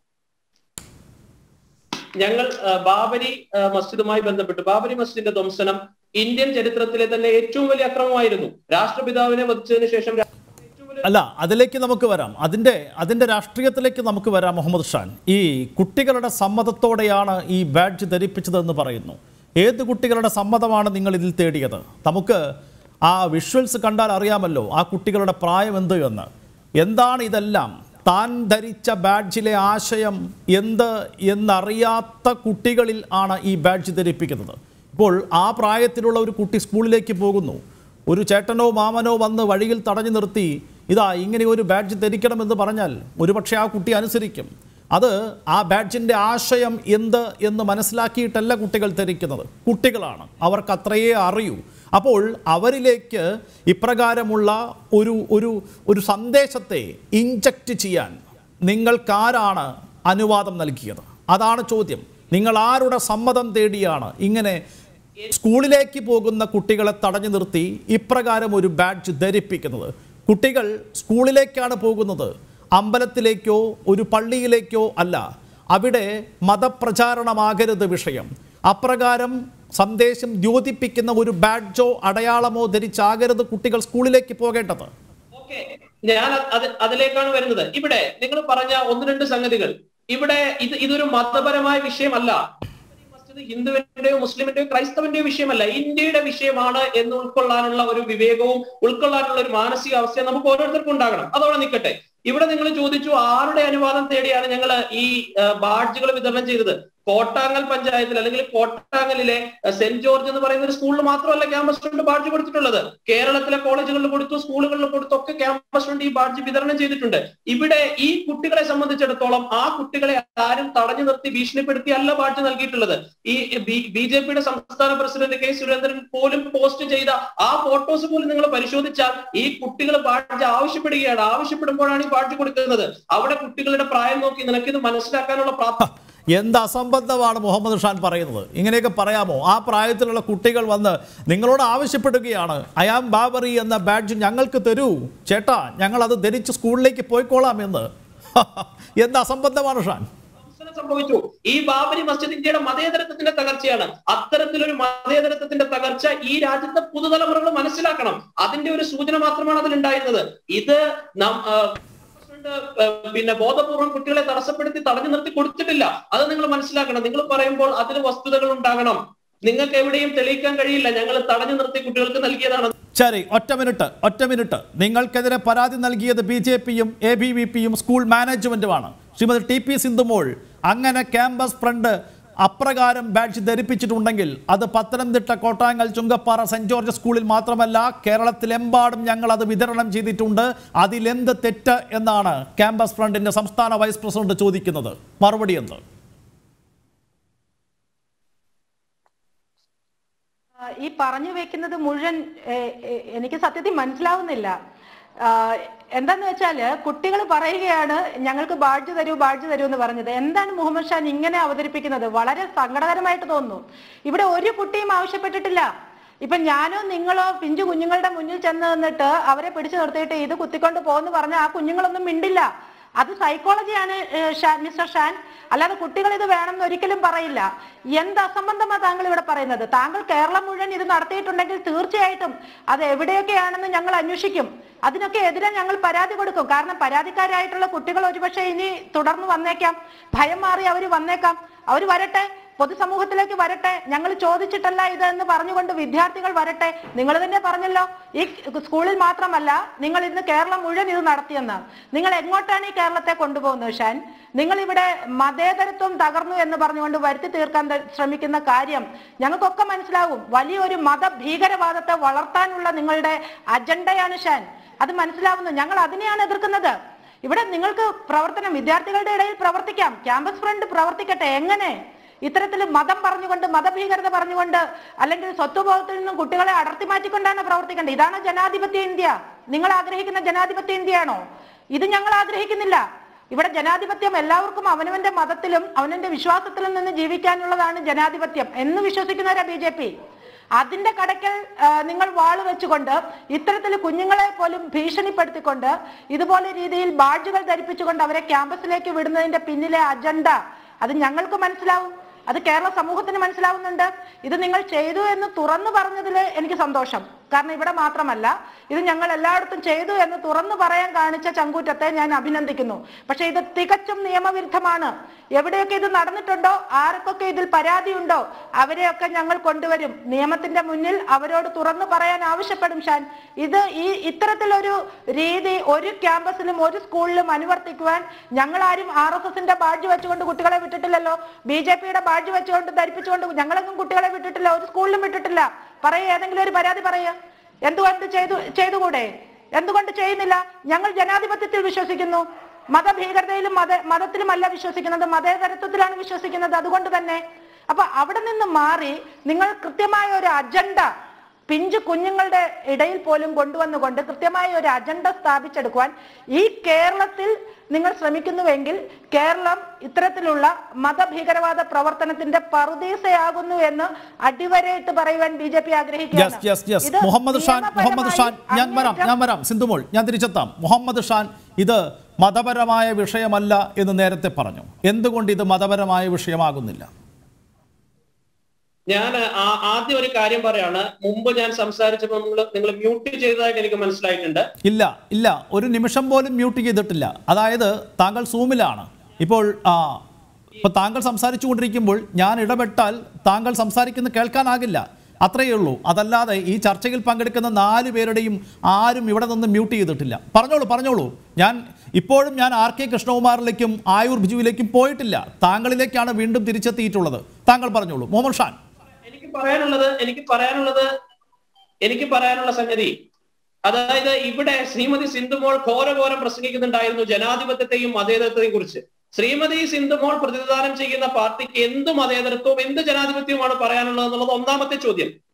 ഞങ്ങൾ ആ, ബാബരി ആ, മസ്ജിദുമായി ബന്ധപ്പെട്ട് ബാബരി മസ്ജിദിന്റെ ധ്വംസനം ഇന്ത്യൻ ചരിത്രത്തിലെ തന്നെ ഏറ്റവും വലിയ അക്രമമായിരുന്നു രാഷ്ട്രപിതാവിനെ വധിച്ചതിന് ശേഷം രാ- ഏറ്റവും വലിയ അല്ല അതിലേക്ക് നമുക്ക് വരാം അതിൻ്റെ അതിൻ്റെ രാഷ്ട്രീയത്തിലേക്ക് നമുക്ക് വരാം മുഹമ്മദ് ഷാൻ ഈ കുട്ടികളുടെ സമ്മതത്തോടെയാണ് ഈ ബാഡ്ജ് ധരിപ്പിച്ചതെന്ന് പറയുന്നു ഏത് കുട്ടികളുടെ സമ്മതമാണ് നിങ്ങൾ ഇതിൽ തേടിയത് നമുക്ക് ആ വിഷ്വൽസ് കണ്ടാൽ അറിയാമല്ലോ ആ കുട്ടികളുടെ പ്രായം എന്ത് എന്ന് എന്താണ് ഇതെല്ലാം താൻ ധരിച്ച ബാഡ്ജിലെ ആശയം എന്ത് എന്നറിയാത്ത കുട്ടികളിൽ ആണ് ഈ ബാഡ്ജ് ധരിപ്പിക്കുന്നത് ഇപ്പോൾ ആ പ്രായത്തിലുള്ള ഒരു കുട്ടി സ്കൂളിലേക്ക് പോകുന്നു ഒരു ചേട്ടനോ മാമനോ വന്ന് വഴിയിൽ തടഞ്ഞു നിർത്തി ഇതാ ഇങ്ങനെ ഒരു ബാഡ്ജ് ധരിക്കണമെന്ന് പറഞ്ഞാൽ ഒരുപക്ഷെ ആ കുട്ടി അനുസരിക്കും അത് ആ ബാഡ്ജിൻ്റെ ആശയം എന്ത് എന്ന് മനസ്സിലാക്കിയിട്ടല്ല കുട്ടികൾ ധരിക്കുന്നത് കുട്ടികളാണ് അവർക്ക് അത്രയേ അറിയൂ അപ്പോൾ അവരിലേക്ക് ഇപ്രകാരമുള്ള ഒരു ഒരു ഒരു സന്ദേശത്തെ ഇഞ്ചക്റ്റ് ചെയ്യാൻ നിങ്ങൾക്കാരാണ് അനുവാദം നൽകിയത് അതാണ് ചോദ്യം നിങ്ങൾ ആരുടെ സമ്മതം തേടിയാണ് ഇങ്ങനെ സ്കൂളിലേക്ക് പോകുന്ന കുട്ടികളെ തടഞ്ഞു നിർത്തി ഇപ്രകാരം ഒരു ബാഡ്ജ് ധരിപ്പിക്കുന്നത് കുട്ടികൾ സ്കൂളിലേക്കാണ് പോകുന്നത് അമ്പലത്തിലേക്കോ ഒരു പള്ളിയിലേക്കോ അല്ല അവിടെ മതപ്രചാരണമാകരുത് വിഷയം അപ്രകാരം സന്ദേശം ദ്യോതിപ്പിക്കുന്ന ഒരു ബാഡ്ജോ അടയാളമോ ധരിച്ചാകരുത് കുട്ടികൾ സ്കൂളിലേക്ക് പോകേണ്ടത് ഓക്കെ ഞാൻ അത് അത് അതിലേക്കാണ് വരുന്നത് ഇവിടെ നിങ്ങൾ പറഞ്ഞ ഒന്ന് രണ്ട് സംഗതികൾ ഇവിടെ ഇത് ഇതൊരു മതപരമായ വിഷയമല്ല ഈ മസ്ജിദ് ഹിന്ദുവിന്റെയോ മുസ്ലിമിന്റെയോ ക്രൈസ്തവന്റെയോ വിഷയമല്ല ഇന്ത്യയുടെ വിഷയമാണ് എന്ന് ഉൾക്കൊള്ളാനുള്ള ഒരു വിവേകവും ഉൾക്കൊള്ളാനുള്ള ഒരു മാനസികാവസ്ഥ നമുക്ക് ഓരോരുത്തർക്കും ഉണ്ടാകണം അതവിടെ നിൽക്കട്ടെ ഇവിടെ നിങ്ങൾ ചോദിച്ചു ആരുടെ അനുവാദം തേടിയാണ് ഞങ്ങൾ ഈ ബാഡ്ജുകൾ വിതരണം ചെയ്തത് കോട്ടാങ്ങൽ പഞ്ചായത്തിൽ അല്ലെങ്കിൽ കോട്ടാങ്ങലിലെ അഹ് സെന്റ് ജോർജ് എന്ന് പറയുന്ന ഒരു സ്കൂളിൽ മാത്രമല്ല ക്യാമ്പസ് ഫ്രണ്ട് ബാഡ്ജ് കൊടുത്തിട്ടുള്ളത് കേരളത്തിലെ കോളേജുകളിൽ കൊടുത്തു സ്കൂളുകളിൽ കൊടുത്തു ഒക്കെ ക്യാമ്പസ് ഫ്രണ്ട് ഈ ബാഡ്ജ് വിതരണം ചെയ്തിട്ടുണ്ട് ഇവിടെ ഈ കുട്ടികളെ സംബന്ധിച്ചിടത്തോളം ആ കുട്ടികളെ ആരും തടഞ്ഞു നിർത്തി ഭീഷണിപ്പെടുത്തി അല്ല ബാഡ്ജ് നൽകിയിട്ടുള്ളത് ഈ ബി ജെ പിയുടെ സംസ്ഥാന പ്രസിഡന്റ് കെ സുരേന്ദ്രൻ പോലും പോസ്റ്റ് ചെയ്ത ആ ഫോട്ടോസ് പോലും നിങ്ങൾ പരിശോധിച്ചാൽ ഈ കുട്ടികൾ ബാഡ്ജ് ആവശ്യപ്പെടുകയാണ് ആവശ്യപ്പെടുമ്പോഴാണ് ഈ ബാഡ്ജ് കൊടുക്കുന്നത് അവിടെ കുട്ടികളുടെ പ്രായം നോക്കി നിനക്കിത് മനസ്സിലാക്കാനുള്ള പ്രാപ്തി എന്ത് അസംബന്ധമാണ് മുഹമ്മദ് ഷാൻ പറയുന്നത് ഇങ്ങനെയൊക്കെ പറയാമോ ആ പ്രായത്തിലുള്ള കുട്ടികൾ വന്ന് നിങ്ങളോട് ആവശ്യപ്പെടുകയാണ് അയാം ബാബറി എന്ന ബാഡ്ജ് ഞങ്ങൾക്ക് തരൂ ചേട്ടാ ഞങ്ങൾ അത് ധരിച്ച് സ്കൂളിലേക്ക് പോയിക്കോളാം എന്ന് എന്ത് അസംബന്ധമാണ് ഷാൻ പ്രശ്നം സംഭവിച്ചു ഈ ബാബരി മസ്ജിദ് ഇന്ത്യയുടെ മതേതരത്വത്തിന്റെ തകർച്ചയാണ് അത്തരത്തിലൊരു മതേതരത്വത്തിന്റെ തകർച്ച ഈ രാജ്യത്തെ പുതുതലമുറകൾ മനസ്സിലാക്കണം അതിന്റെ ഒരു സൂചന മാത്രമാണ് അതിലുണ്ടായിരുന്നത് ഇത് നം- ആ, പ്രസിഡന്റ്, ആ, പിന്നെ ബോധപൂർവം കുട്ടികളെ തടസ്സപ്പെടുത്തി തടഞ്ഞു നിർത്തി കൊടുത്തിട്ടില്ല അത് നിങ്ങൾ മനസ്സിലാക്കണം നിങ്ങൾ പറയുമ്പോൾ അതിന് വസ്തുതകൾ ഉണ്ടാകണം നിങ്ങൾക്ക് എവിടെയും തെളിയിക്കാൻ കഴിയില്ല ഞങ്ങൾ തടഞ്ഞു നിർത്തി കുട്ടികൾക്ക് നൽകിയതാണ് ശരി ഒറ്റ മിനിറ്റ് ഒറ്റ മിനിറ്റ് നിങ്ങൾക്കെതിരെ പരാതി നൽകിയത് ബി ജെ പിയും എ ബി വി പിയും സ്കൂൾ മാനേജ്മെന്റുമാണ് ശ്രീമതി ടി പി സിന്ധുമോൾ അങ്ങനെ ക്യാമ്പസ് ഫ്രണ്ട് അപ്രകാരം ബാഡ്ജ് ധരിപ്പിച്ചിട്ടുണ്ടെങ്കിൽ അത് പത്തനംതിട്ട കോട്ടാങ്ങൽ ചുങ്കപ്പാറ സെന്റ് ജോർജ് സ്കൂളിൽ മാത്രമല്ല കേരളത്തിലെമ്പാടും ഞങ്ങൾ അത് വിതരണം ചെയ്തിട്ടുണ്ട് അതിലെന്ത് തെറ്റ് എന്നാണ് ക്യാമ്പസ് ഫ്രണ്ടിന്റെ സംസ്ഥാന വൈസ് പ്രസിഡന്റ് ചോദിക്കുന്നത് മറുപടി എന്ത് ആ, ഈ പറഞ്ഞു വെക്കുന്നത് മുഴുവൻ ഏ, ഏ, എനിക്ക് സത്യത്തിൽ മനസ്സിലാവുന്നില്ല ആ, എന്താന്ന് വെച്ചാല് കുട്ടികൾ പറയുകയാണ് ഞങ്ങൾക്ക് ബാഡ്ജ് തരൂ ബാഡ്ജ് തരൂ എന്ന് പറഞ്ഞത് എന്താണ് മുഹമ്മദ് ഷാൻ ഇങ്ങനെ അവതരിപ്പിക്കുന്നത് വളരെ സങ്കടകരമായിട്ട് തോന്നുന്നു ഇവിടെ ഒരു കുട്ടിയും ആവശ്യപ്പെട്ടിട്ടില്ല ഇപ്പൊ ഞാനോ നിങ്ങളോ പിഞ്ചു കുഞ്ഞുങ്ങളുടെ മുന്നിൽ ചെന്ന് നിന്നിട്ട് അവരെ പിടിച്ചു നിർത്തിയിട്ട് ഇത് കുത്തിക്കൊണ്ട് പോകുന്നു പറഞ്ഞാൽ ആ കുഞ്ഞുങ്ങളൊന്നും മിണ്ടില്ല അത് സൈക്കോളജിയാണ് ഏഹ്, ഷാൻ- മിസ്റ്റർ ഷാൻ അല്ലാതെ കുട്ടികൾ ഇത് വേണമെന്ന് ഒരിക്കലും പറയില്ല എന്ത് അസംബന്ധമാണ് താങ്കൾ ഇവിടെ പറയുന്നത് താങ്കൾ കേരളം മുഴുവൻ ഇത് നടത്തിയിട്ടുണ്ടെങ്കിൽ തീർച്ചയായിട്ടും അത് എവിടെയൊക്കെയാണെന്ന് ഞങ്ങൾ അന്വേഷിക്കും അതിനൊക്കെ എതിരെ ഞങ്ങൾ പരാതി കൊടുക്കും കാരണം പരാതിക്കാരായിട്ടുള്ള കുട്ടികൾ ഒരുപക്ഷെ ഇനി തുടർന്ന് വന്നേക്കാം ഭയം മാറി അവർ വന്നേക്കാം അവർ വരട്ടെ പൊതുസമൂഹത്തിലേക്ക് വരട്ടെ ഞങ്ങൾ ചോദിച്ചിട്ടല്ല ഇത് എന്ന് പറഞ്ഞുകൊണ്ട് വിദ്യാർത്ഥികൾ വരട്ടെ നിങ്ങൾ തന്നെ പറഞ്ഞല്ലോ ഈ സ്കൂളിൽ മാത്രമല്ല നിങ്ങൾ ഇന്ന് കേരളം മുഴുവൻ ഇത് നടത്തിയെന്ന് നിങ്ങൾ എങ്ങോട്ടാണ് ഈ കേരളത്തെ കൊണ്ടുപോകുന്നത് ഷാൻ നിങ്ങൾ ഇവിടെ മതേതരത്വം തകർന്നു എന്ന് പറഞ്ഞുകൊണ്ട് വരുത്തി തീർക്കാൻ ത- ശ്രമിക്കുന്ന കാര്യം ഞങ്ങൾക്കൊക്കെ മനസ്സിലാവും വലിയൊരു മത ഭീകരവാദത്തെ വളർത്താനുള്ള നിങ്ങളുടെ അജണ്ടയാണ് ഷാൻ അത് മനസ്സിലാവുന്നു ഞങ്ങൾ അതിനെയാണ് എതിർക്കുന്നത് ഇവിടെ നിങ്ങൾക്ക് പ്രവർത്തനം വിദ്യാർത്ഥികളുടെ ഇടയിൽ പ്രവർത്തിക്കാം ക്യാമ്പസ് ഫ്രണ്ട് പ്രവർത്തിക്കട്ടെ എങ്ങനെ ഇത്തരത്തിൽ മതം പറഞ്ഞുകൊണ്ട് മതഭീകരത പറഞ്ഞുകൊണ്ട് അല്ലെങ്കിൽ സ്വത്വബോധത്തിൽ നിന്നും കുട്ടികളെ അടർത്തി മാറ്റിക്കൊണ്ടാണ് പ്രവർത്തിക്കേണ്ടത് ഇതാണ് ജനാധിപത്യ ഇന്ത്യ നിങ്ങൾ ആഗ്രഹിക്കുന്ന ജനാധിപത്യ ഇന്ത്യയാണോ ഇത് ഞങ്ങൾ ആഗ്രഹിക്കുന്നില്ല ഇവിടെ ജനാധിപത്യം എല്ലാവർക്കും അവനവന്റെ മതത്തിലും അവനവന്റെ വിശ്വാസത്തിലും നിന്ന് ജീവിക്കാനുള്ളതാണ് ജനാധിപത്യം എന്ന് വിശ്വസിക്കുന്നവരാ ബി ജെ പി അതിന്റെ കടക്കൽ ആ, നിങ്ങൾ വാള് വെച്ചുകൊണ്ട് ഇത്തരത്തിൽ കുഞ്ഞുങ്ങളെ പോലും ഭീഷണിപ്പെടുത്തിക്കൊണ്ട് ഇതുപോലെ രീതിയിൽ ബാഡ്ജുകൾ ധരിപ്പിച്ചുകൊണ്ട് അവരെ ക്യാമ്പസിലേക്ക് വിടുന്നതിന്റെ പിന്നിലെ അജണ്ട അത് ഞങ്ങൾക്ക് മനസ്സിലാവും അത് കേരള സമൂഹത്തിന് മനസ്സിലാവുന്നുണ്ട് ഇത് നിങ്ങൾ ചെയ്തു എന്ന് തുറന്നു പറഞ്ഞതിൽ എനിക്ക് സന്തോഷം കാരണം ഇവിടെ മാത്രമല്ല ഇത് ഞങ്ങൾ എല്ലായിടത്തും ചെയ്തു എന്ന് തുറന്നു പറയാൻ കാണിച്ച ചങ്കൂറ്റത്തെ ഞാൻ അഭിനന്ദിക്കുന്നു പക്ഷെ ഇത് തികച്ചും നിയമവിരുദ്ധമാണ് എവിടെയൊക്കെ ഇത് നടന്നിട്ടുണ്ടോ ആർക്കൊക്കെ ഇതിൽ പരാതിയുണ്ടോ അവരെയൊക്കെ ഞങ്ങൾ കൊണ്ടുവരും നിയമത്തിന്റെ മുന്നിൽ അവരോട് തുറന്നു പറയാൻ ആവശ്യപ്പെടും ഷാൻ ഇത് ഈ ഇത്തരത്തിലൊരു രീതി ഒരു ക്യാമ്പസിലും ഒരു സ്കൂളിലും അനുവർത്തിക്കുവാൻ ഞങ്ങൾ ആരും ആർ എസ് എസിന്റെ ബാഡ്ജ് വെച്ചുകൊണ്ട് കുട്ടികളെ വിട്ടിട്ടില്ലല്ലോ ബി ജെ പിയുടെ ബാഡ്ജ് വെച്ചുകൊണ്ട് ധരിപ്പിച്ചുകൊണ്ട് ഞങ്ങളെങ്ങും കുട്ടികളെ വിട്ടിട്ടില്ല ഒരു സ്കൂളിലും വിട്ടിട്ടില്ല പറയുക ഏതെങ്കിലും ഒരു പരാതി പറയുക എന്തുകൊണ്ട് ചെയ്തു ചെയ്തുകൂടെ എന്തുകൊണ്ട് ചെയ്യുന്നില്ല ഞങ്ങൾ ജനാധിപത്യത്തിൽ വിശ്വസിക്കുന്നു മതഭീകരതയിലും മത മതത്തിലുമല്ല വിശ്വസിക്കുന്നത് മതേതരത്വത്തിലാണ് വിശ്വസിക്കുന്നത് അതുകൊണ്ട് തന്നെ അപ്പൊ അവിടെ നിന്ന് മാറി നിങ്ങൾ കൃത്യമായ ഒരു അജണ്ട പിഞ്ചു കുഞ്ഞുങ്ങളുടെ ഇടയിൽ പോലും കൊണ്ടുവന്നുകൊണ്ട് കൃത്യമായ ഒരു അജണ്ട സ്ഥാപിച്ചെടുക്കുവാൻ ഈ കേരളത്തിൽ നിങ്ങൾ ശ്രമിക്കുന്നുവെങ്കിൽ കേരളം ഇത്തരത്തിലുള്ള മതഭീകരവാദ പ്രവർത്തനത്തിന്റെ പറുദീസയാകുന്നു എന്ന് അടിവരയിട്ട് പറയുവാൻ B J P yes yes yes Muhammad Shan Muhammad Shan ഞാൻ വരാം ഞാൻ വരാം സിന്ധുമോൾ ഞാൻ തിരിച്ചെത്താം മുഹമ്മദ് ഷാൻ ഇത് മതപരമായ വിഷയമല്ല എന്ന് നേരത്തെ പറഞ്ഞു എന്തുകൊണ്ട് ഇത് മതപരമായ വിഷയമാകുന്നില്ല ഞാൻ ആ- ആദ്യം ഒരു കാര്യം പറയാണ് മുമ്പ് ഞാൻ സംസാരിച്ചപ്പോൾ നിങ്ങൾ നിങ്ങൾ മ്യൂട്ട് ചെയ്തതായിട്ട് എനിക്ക് മനസ്സിലായിട്ടുണ്ട് ഇല്ല ഇല്ല ഒരു നിമിഷം പോലും മ്യൂട്ട് ചെയ്തിട്ടില്ല അതായത് താങ്കൾ സൂമിലാണ് ഇപ്പോൾ ആ ഇപ്പൊ താങ്കൾ സംസാരിച്ചു കൊണ്ടിരിക്കുമ്പോൾ ഞാൻ ഇടപെട്ടാൽ താങ്കൾ സംസാരിക്കുന്നത് കേൾക്കാനാകില്ല അത്രയേ ഉള്ളൂ അതല്ലാതെ ഈ ചർച്ചയിൽ പങ്കെടുക്കുന്ന നാല് പേരുടെയും ആരും ഇവിടെ നിന്ന് മ്യൂട്ട് ചെയ്തിട്ടില്ല പറഞ്ഞോളൂ പറഞ്ഞോളൂ ഞാൻ ഇപ്പോഴും ഞാൻ ആർ കെ കൃഷ്ണകുമാറിലേക്കും ആയൂർ ബിജുവിലേക്കും പോയിട്ടില്ല താങ്കളിലേക്കാണ് വീണ്ടും തിരിച്ചെത്തിയിട്ടുള്ളത് താങ്കൾ പറഞ്ഞോളൂ മുഹമ്മദ് ഷാൻ എനിക്ക് പറയാനുള്ളത് എനിക്ക് പറയാനുള്ളത് എനിക്ക് പറയാനുള്ള സംഗതി അതായത് ഇവിടെ ശ്രീമതി സിന്ധുമോൾ ഘോരഘോരം പ്രസംഗിക്കുന്നുണ്ടായിരുന്നു ജനാധിപത്യത്തെയും മതേതരത്തെയും കുറിച്ച് ശ്രീമതി സിന്ധുമോൾ പ്രതിനിധാനം ചെയ്യുന്ന പാർട്ടിക്ക് എന്ത് മതേതരത്വവും എന്ത് ജനാധിപത്യവുമാണ് പറയാനുള്ളത് എന്നുള്ളത് ഒന്നാമത്തെ ചോദ്യം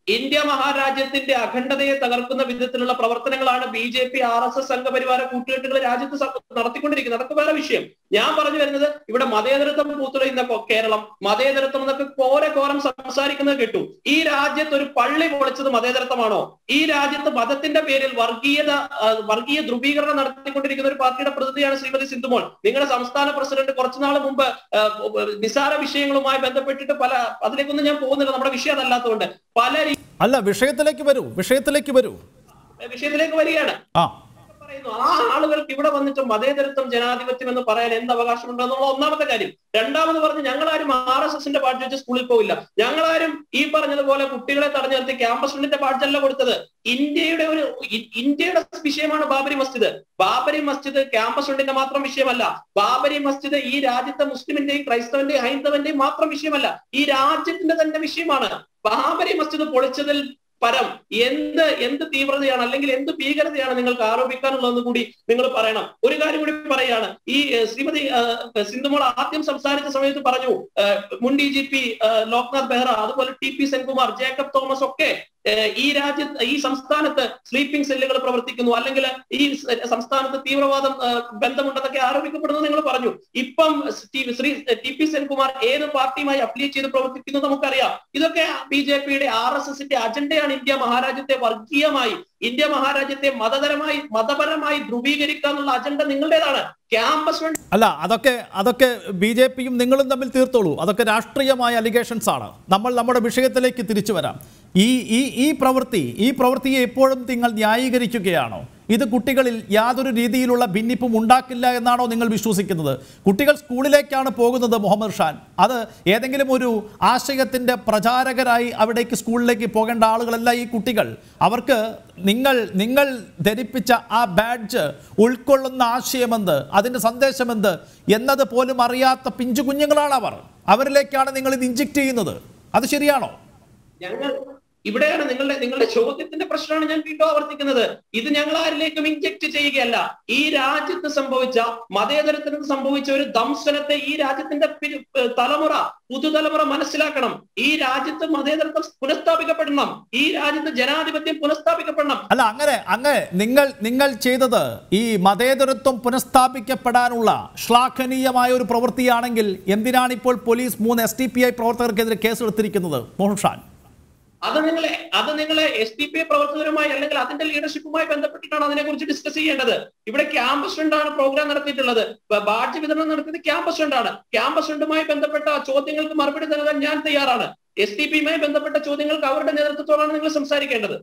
ഇന്ത്യ മഹാരാജ്യത്തിന്റെ അഖണ്ഡതയെ തകർക്കുന്ന വിധത്തിലുള്ള പ്രവർത്തനങ്ങളാണ് B J P R S S സംഘപരിവാര കൂട്ടുകെട്ടുകൾ രാജ്യത്ത് സ- നടത്തിക്കൊണ്ടിരിക്കുന്നത് അതൊക്കെ വേറെ വിഷയം ഞാൻ പറഞ്ഞു വരുന്നത് ഇവിടെ മതേതരത്വം പൂത്തുലയുന്ന കൊ- കേരളം മതേതരത്വം എന്നൊക്കെ കോരെ കോരം സംസാരിക്കുന്നത് കേട്ടു ഈ രാജ്യത്ത് ഒരു പള്ളി പൊളിച്ചത് മതേതരത്വമാണോ ഈ രാജ്യത്ത് മതത്തിന്റെ പേരിൽ വർഗീയത ആ, വർഗീയ ധ്രുവീകരണം നടത്തിക്കൊണ്ടിരിക്കുന്ന ഒരു പാർട്ടിയുടെ പ്രതിനിധിയാണ് ശ്രീമതി സിന്ധുമോൾ നിങ്ങളുടെ സംസ്ഥാന പ്രസിഡന്റ് കുറച്ചുനാൾ മുമ്പ് ആ, നിസാര വിഷയങ്ങളുമായി ബന്ധപ്പെട്ടിട്ട് പല അതിലേക്കൊന്നും ഞാൻ പോകുന്നില്ല നമ്മുടെ വിഷയം അതല്ലാത്തതുകൊണ്ട് പല രീ- അല്ല വിഷയത്തിലേക്ക് വരൂ വിഷയത്തിലേക്ക് വരൂ വിഷയത്തിലേക്ക് വരികയാണ് ആ പറയുന്നു ആ ആളുകൾക്ക് ഇവിടെ വന്നിട്ട് മതേതരത്വം ജനാധിപത്യം എന്ന് പറയാൻ എന്ത് അവകാശമുണ്ട് എന്നുള്ള ഒന്നാമത്തെ കാര്യം രണ്ടാമത് പറഞ്ഞ് ഞങ്ങളാരും ആർ എസ് എസിന്റെ ബാഡ്ജ് വെച്ച് സ്കൂളിൽ പോവില്ല ഞങ്ങളാരും ഈ പറഞ്ഞതുപോലെ കുട്ടികളെ തടഞ്ഞു നിർത്തി ക്യാമ്പസ് ഫ്രണ്ടിന്റെ ബാഡ്ജല്ല കൊടുത്തത് ഇന്ത്യയുടെ ഒരു ഇ- ഇന്ത്യയുടെ വിഷയമാണ് ബാബരി മസ്ജിദ് ബാബരി മസ്ജിദ് ക്യാമ്പസ് ഫ്രണ്ടിന്റെ മാത്രം വിഷയമല്ല ബാബരി മസ്ജിദ് ഈ രാജ്യത്തെ മുസ്ലിമിന്റെയും ക്രൈസ്തവന്റെയും ഹൈന്ദവന്റെയും മാത്രം വിഷയമല്ല ഈ രാജ്യത്തിന്റെ തന്നെ വിഷയമാണ് ബാബരി മസ്ജിദ് പൊളിച്ചതിൽ പരം എന്ത് എന്ത് തീവ്രതയാണ് അല്ലെങ്കിൽ എന്ത് ഭീകരതയാണ് നിങ്ങൾക്ക് ആരോപിക്കാനുള്ളതെന്ന് കൂടി നിങ്ങൾ പറയണം ഒരു കാര്യം കൂടി പറയാണ് ഈ ഏഹ്, ശ്രീമതി ഏഹ്, സിന്ധുമോൾ ആദ്യം സംസാരിച്ച സമയത്ത് പറഞ്ഞു ഏഹ്, മുൻ D G P Loknath Behera അതുപോലെ ടി പി സെൻകുമാർ ജേക്കബ് തോമസ് ഒക്കെ ഏഹ്, ഈ രാജ്യത്ത് ഈ സംസ്ഥാനത്ത് സ്ലീപ്പിംഗ് സെല്ലുകൾ പ്രവർത്തിക്കുന്നു അല്ലെങ്കിൽ ഈ സ- സംസ്ഥാനത്ത് തീവ്രവാദം ഏഹ്, ബന്ധമുണ്ടെന്നൊക്കെ ആരോപിക്കപ്പെടുന്നു നിങ്ങൾ പറഞ്ഞു ഇപ്പം T- Shri T P Senkumar ഏത് പാർട്ടിയുമായി അഫിലിയേറ്റ് ചെയ്ത് പ്രവർത്തിക്കുന്നു നമുക്കറിയാം ഇതൊക്കെ ബി ജെ പിയുടെ ആർ എസ് എസിന്റെ അജണ്ടയാണ് ഇന്ത്യ മഹാരാജ്യത്തെ വർഗീയമായി ഇന്ത്യ മഹാരാജ്യത്തെ മതപരമായി മതപരമായി ധ്രുവീകരിക്കുക എന്നുള്ള അജണ്ട നിങ്ങളുടേതാണ് ക്യാമ്പസ് ഫ്രണ്ട് അല്ല അതൊക്കെ അതൊക്കെ ബി ജെ പിയും നിങ്ങളും തമ്മിൽ തീർത്തോളൂ അതൊക്കെ രാഷ്ട്രീയമായ അലിഗേഷൻസ് ആണ് നമ്മൾ നമ്മുടെ വിഷയത്തിലേക്ക് തിരിച്ചു വരാം ഈ ഈ ഈ പ്രവൃത്തി ഈ പ്രവൃത്തിയെ എപ്പോഴും നിങ്ങൾ ന്യായീകരിക്കുകയാണോ ഇത് കുട്ടികളിൽ യാതൊരു രീതിയിലുള്ള ഭിന്നിപ്പും ഉണ്ടാക്കില്ല എന്നാണോ നിങ്ങൾ വിശ്വസിക്കുന്നത് കുട്ടികൾ സ്കൂളിലേക്കാണ് പോകുന്നത് മുഹമ്മദ് ഷാൻ അത് ഏതെങ്കിലും ഒരു ആശയത്തിൻ്റെ പ്രചാരകരായി അവിടേക്ക് സ്കൂളിലേക്ക് പോകേണ്ട ആളുകളല്ല ഈ കുട്ടികൾ അവർക്ക് നിങ്ങൾ നിങ്ങൾ ധരിപ്പിച്ച ആ ബാഡ്ജ് ഉൾക്കൊള്ളുന്ന ആശയമെന്ത് അതിൻ്റെ സന്ദേശമെന്ത് എന്നത് പോലും അറിയാത്ത പിഞ്ചു കുഞ്ഞുങ്ങളാണ് അവർ അവരിലേക്കാണ് നിങ്ങൾ ഇത് ഇഞ്ചിക്ട് ചെയ്യുന്നത് അത് ശരിയാണോ ഞങ്ങൾ ഇവിടെയാണ് നിങ്ങളുടെ നിങ്ങളുടെ ചോദ്യത്തിന്റെ പ്രശ്നമാണ് ഞാൻ വീണ്ടും ആവർത്തിക്കുന്നത് ഇത് ഞങ്ങൾ ആരിലേക്കും ഇഞ്ചക്ട് ചെയ്യുകയല്ല ഈ രാജ്യത്ത് സംഭവിച്ച മതേതരത്തിന് സംഭവിച്ച ഒരു ദംശനത്തെ ഈ രാജ്യത്തിന്റെ പി- ഏഹ് തലമുറ പുതുതലമുറ മനസ്സിലാക്കണം ഈ രാജ്യത്ത് മതേതരത്വം പുനഃസ്ഥാപിക്കപ്പെടണം ഈ രാജ്യത്ത് ജനാധിപത്യം പുനഃസ്ഥാപിക്കപ്പെടണം അല്ല അങ്ങനെ അങ്ങ് നിങ്ങൾ നിങ്ങൾ ചെയ്തത് ഈ മതേതരത്വം പുനഃസ്ഥാപിക്കപ്പെടാനുള്ള ശ്ലാഘനീയമായ ഒരു പ്രവൃത്തിയാണെങ്കിൽ എന്തിനാണ് ഇപ്പോൾ പോലീസ് മൂന്ന് എസ് ടി പി ഐ പ്രവർത്തകർക്കെതിരെ കേസെടുത്തിരിക്കുന്നത് മോഹൻ ഷാൻ അത് നിങ്ങളെ അത് നിങ്ങളെ എസ് ഡി പി ഐ പ്രവർത്തകരുമായി അല്ലെങ്കിൽ അതിന്റെ ലീഡർഷിപ്പുമായി ബന്ധപ്പെട്ടിട്ടാണ് അതിനെക്കുറിച്ച് ഡിസ്കസ് ചെയ്യേണ്ടത് ഇവിടെ ക്യാമ്പസ് ഫ്രണ്ടാണ് പ്രോഗ്രാം നടത്തിയിട്ടുള്ളത് ബ- ബാഡ്ജ് വിതരണം നടത്തിയത് ക്യാമ്പസ് ഫ്രണ്ടാണ് ക്യാമ്പസ് ഫ്രണ്ടുമായി ബന്ധപ്പെട്ട ചോദ്യങ്ങൾക്ക് മറുപടി നൽകാൻ ഞാൻ തയ്യാറാണ് എസ് ഡി പിയുമായി ബന്ധപ്പെട്ട ചോദ്യങ്ങൾക്ക് അവരുടെ നേതൃത്വത്തോടാണ് നിങ്ങൾ സംസാരിക്കേണ്ടത്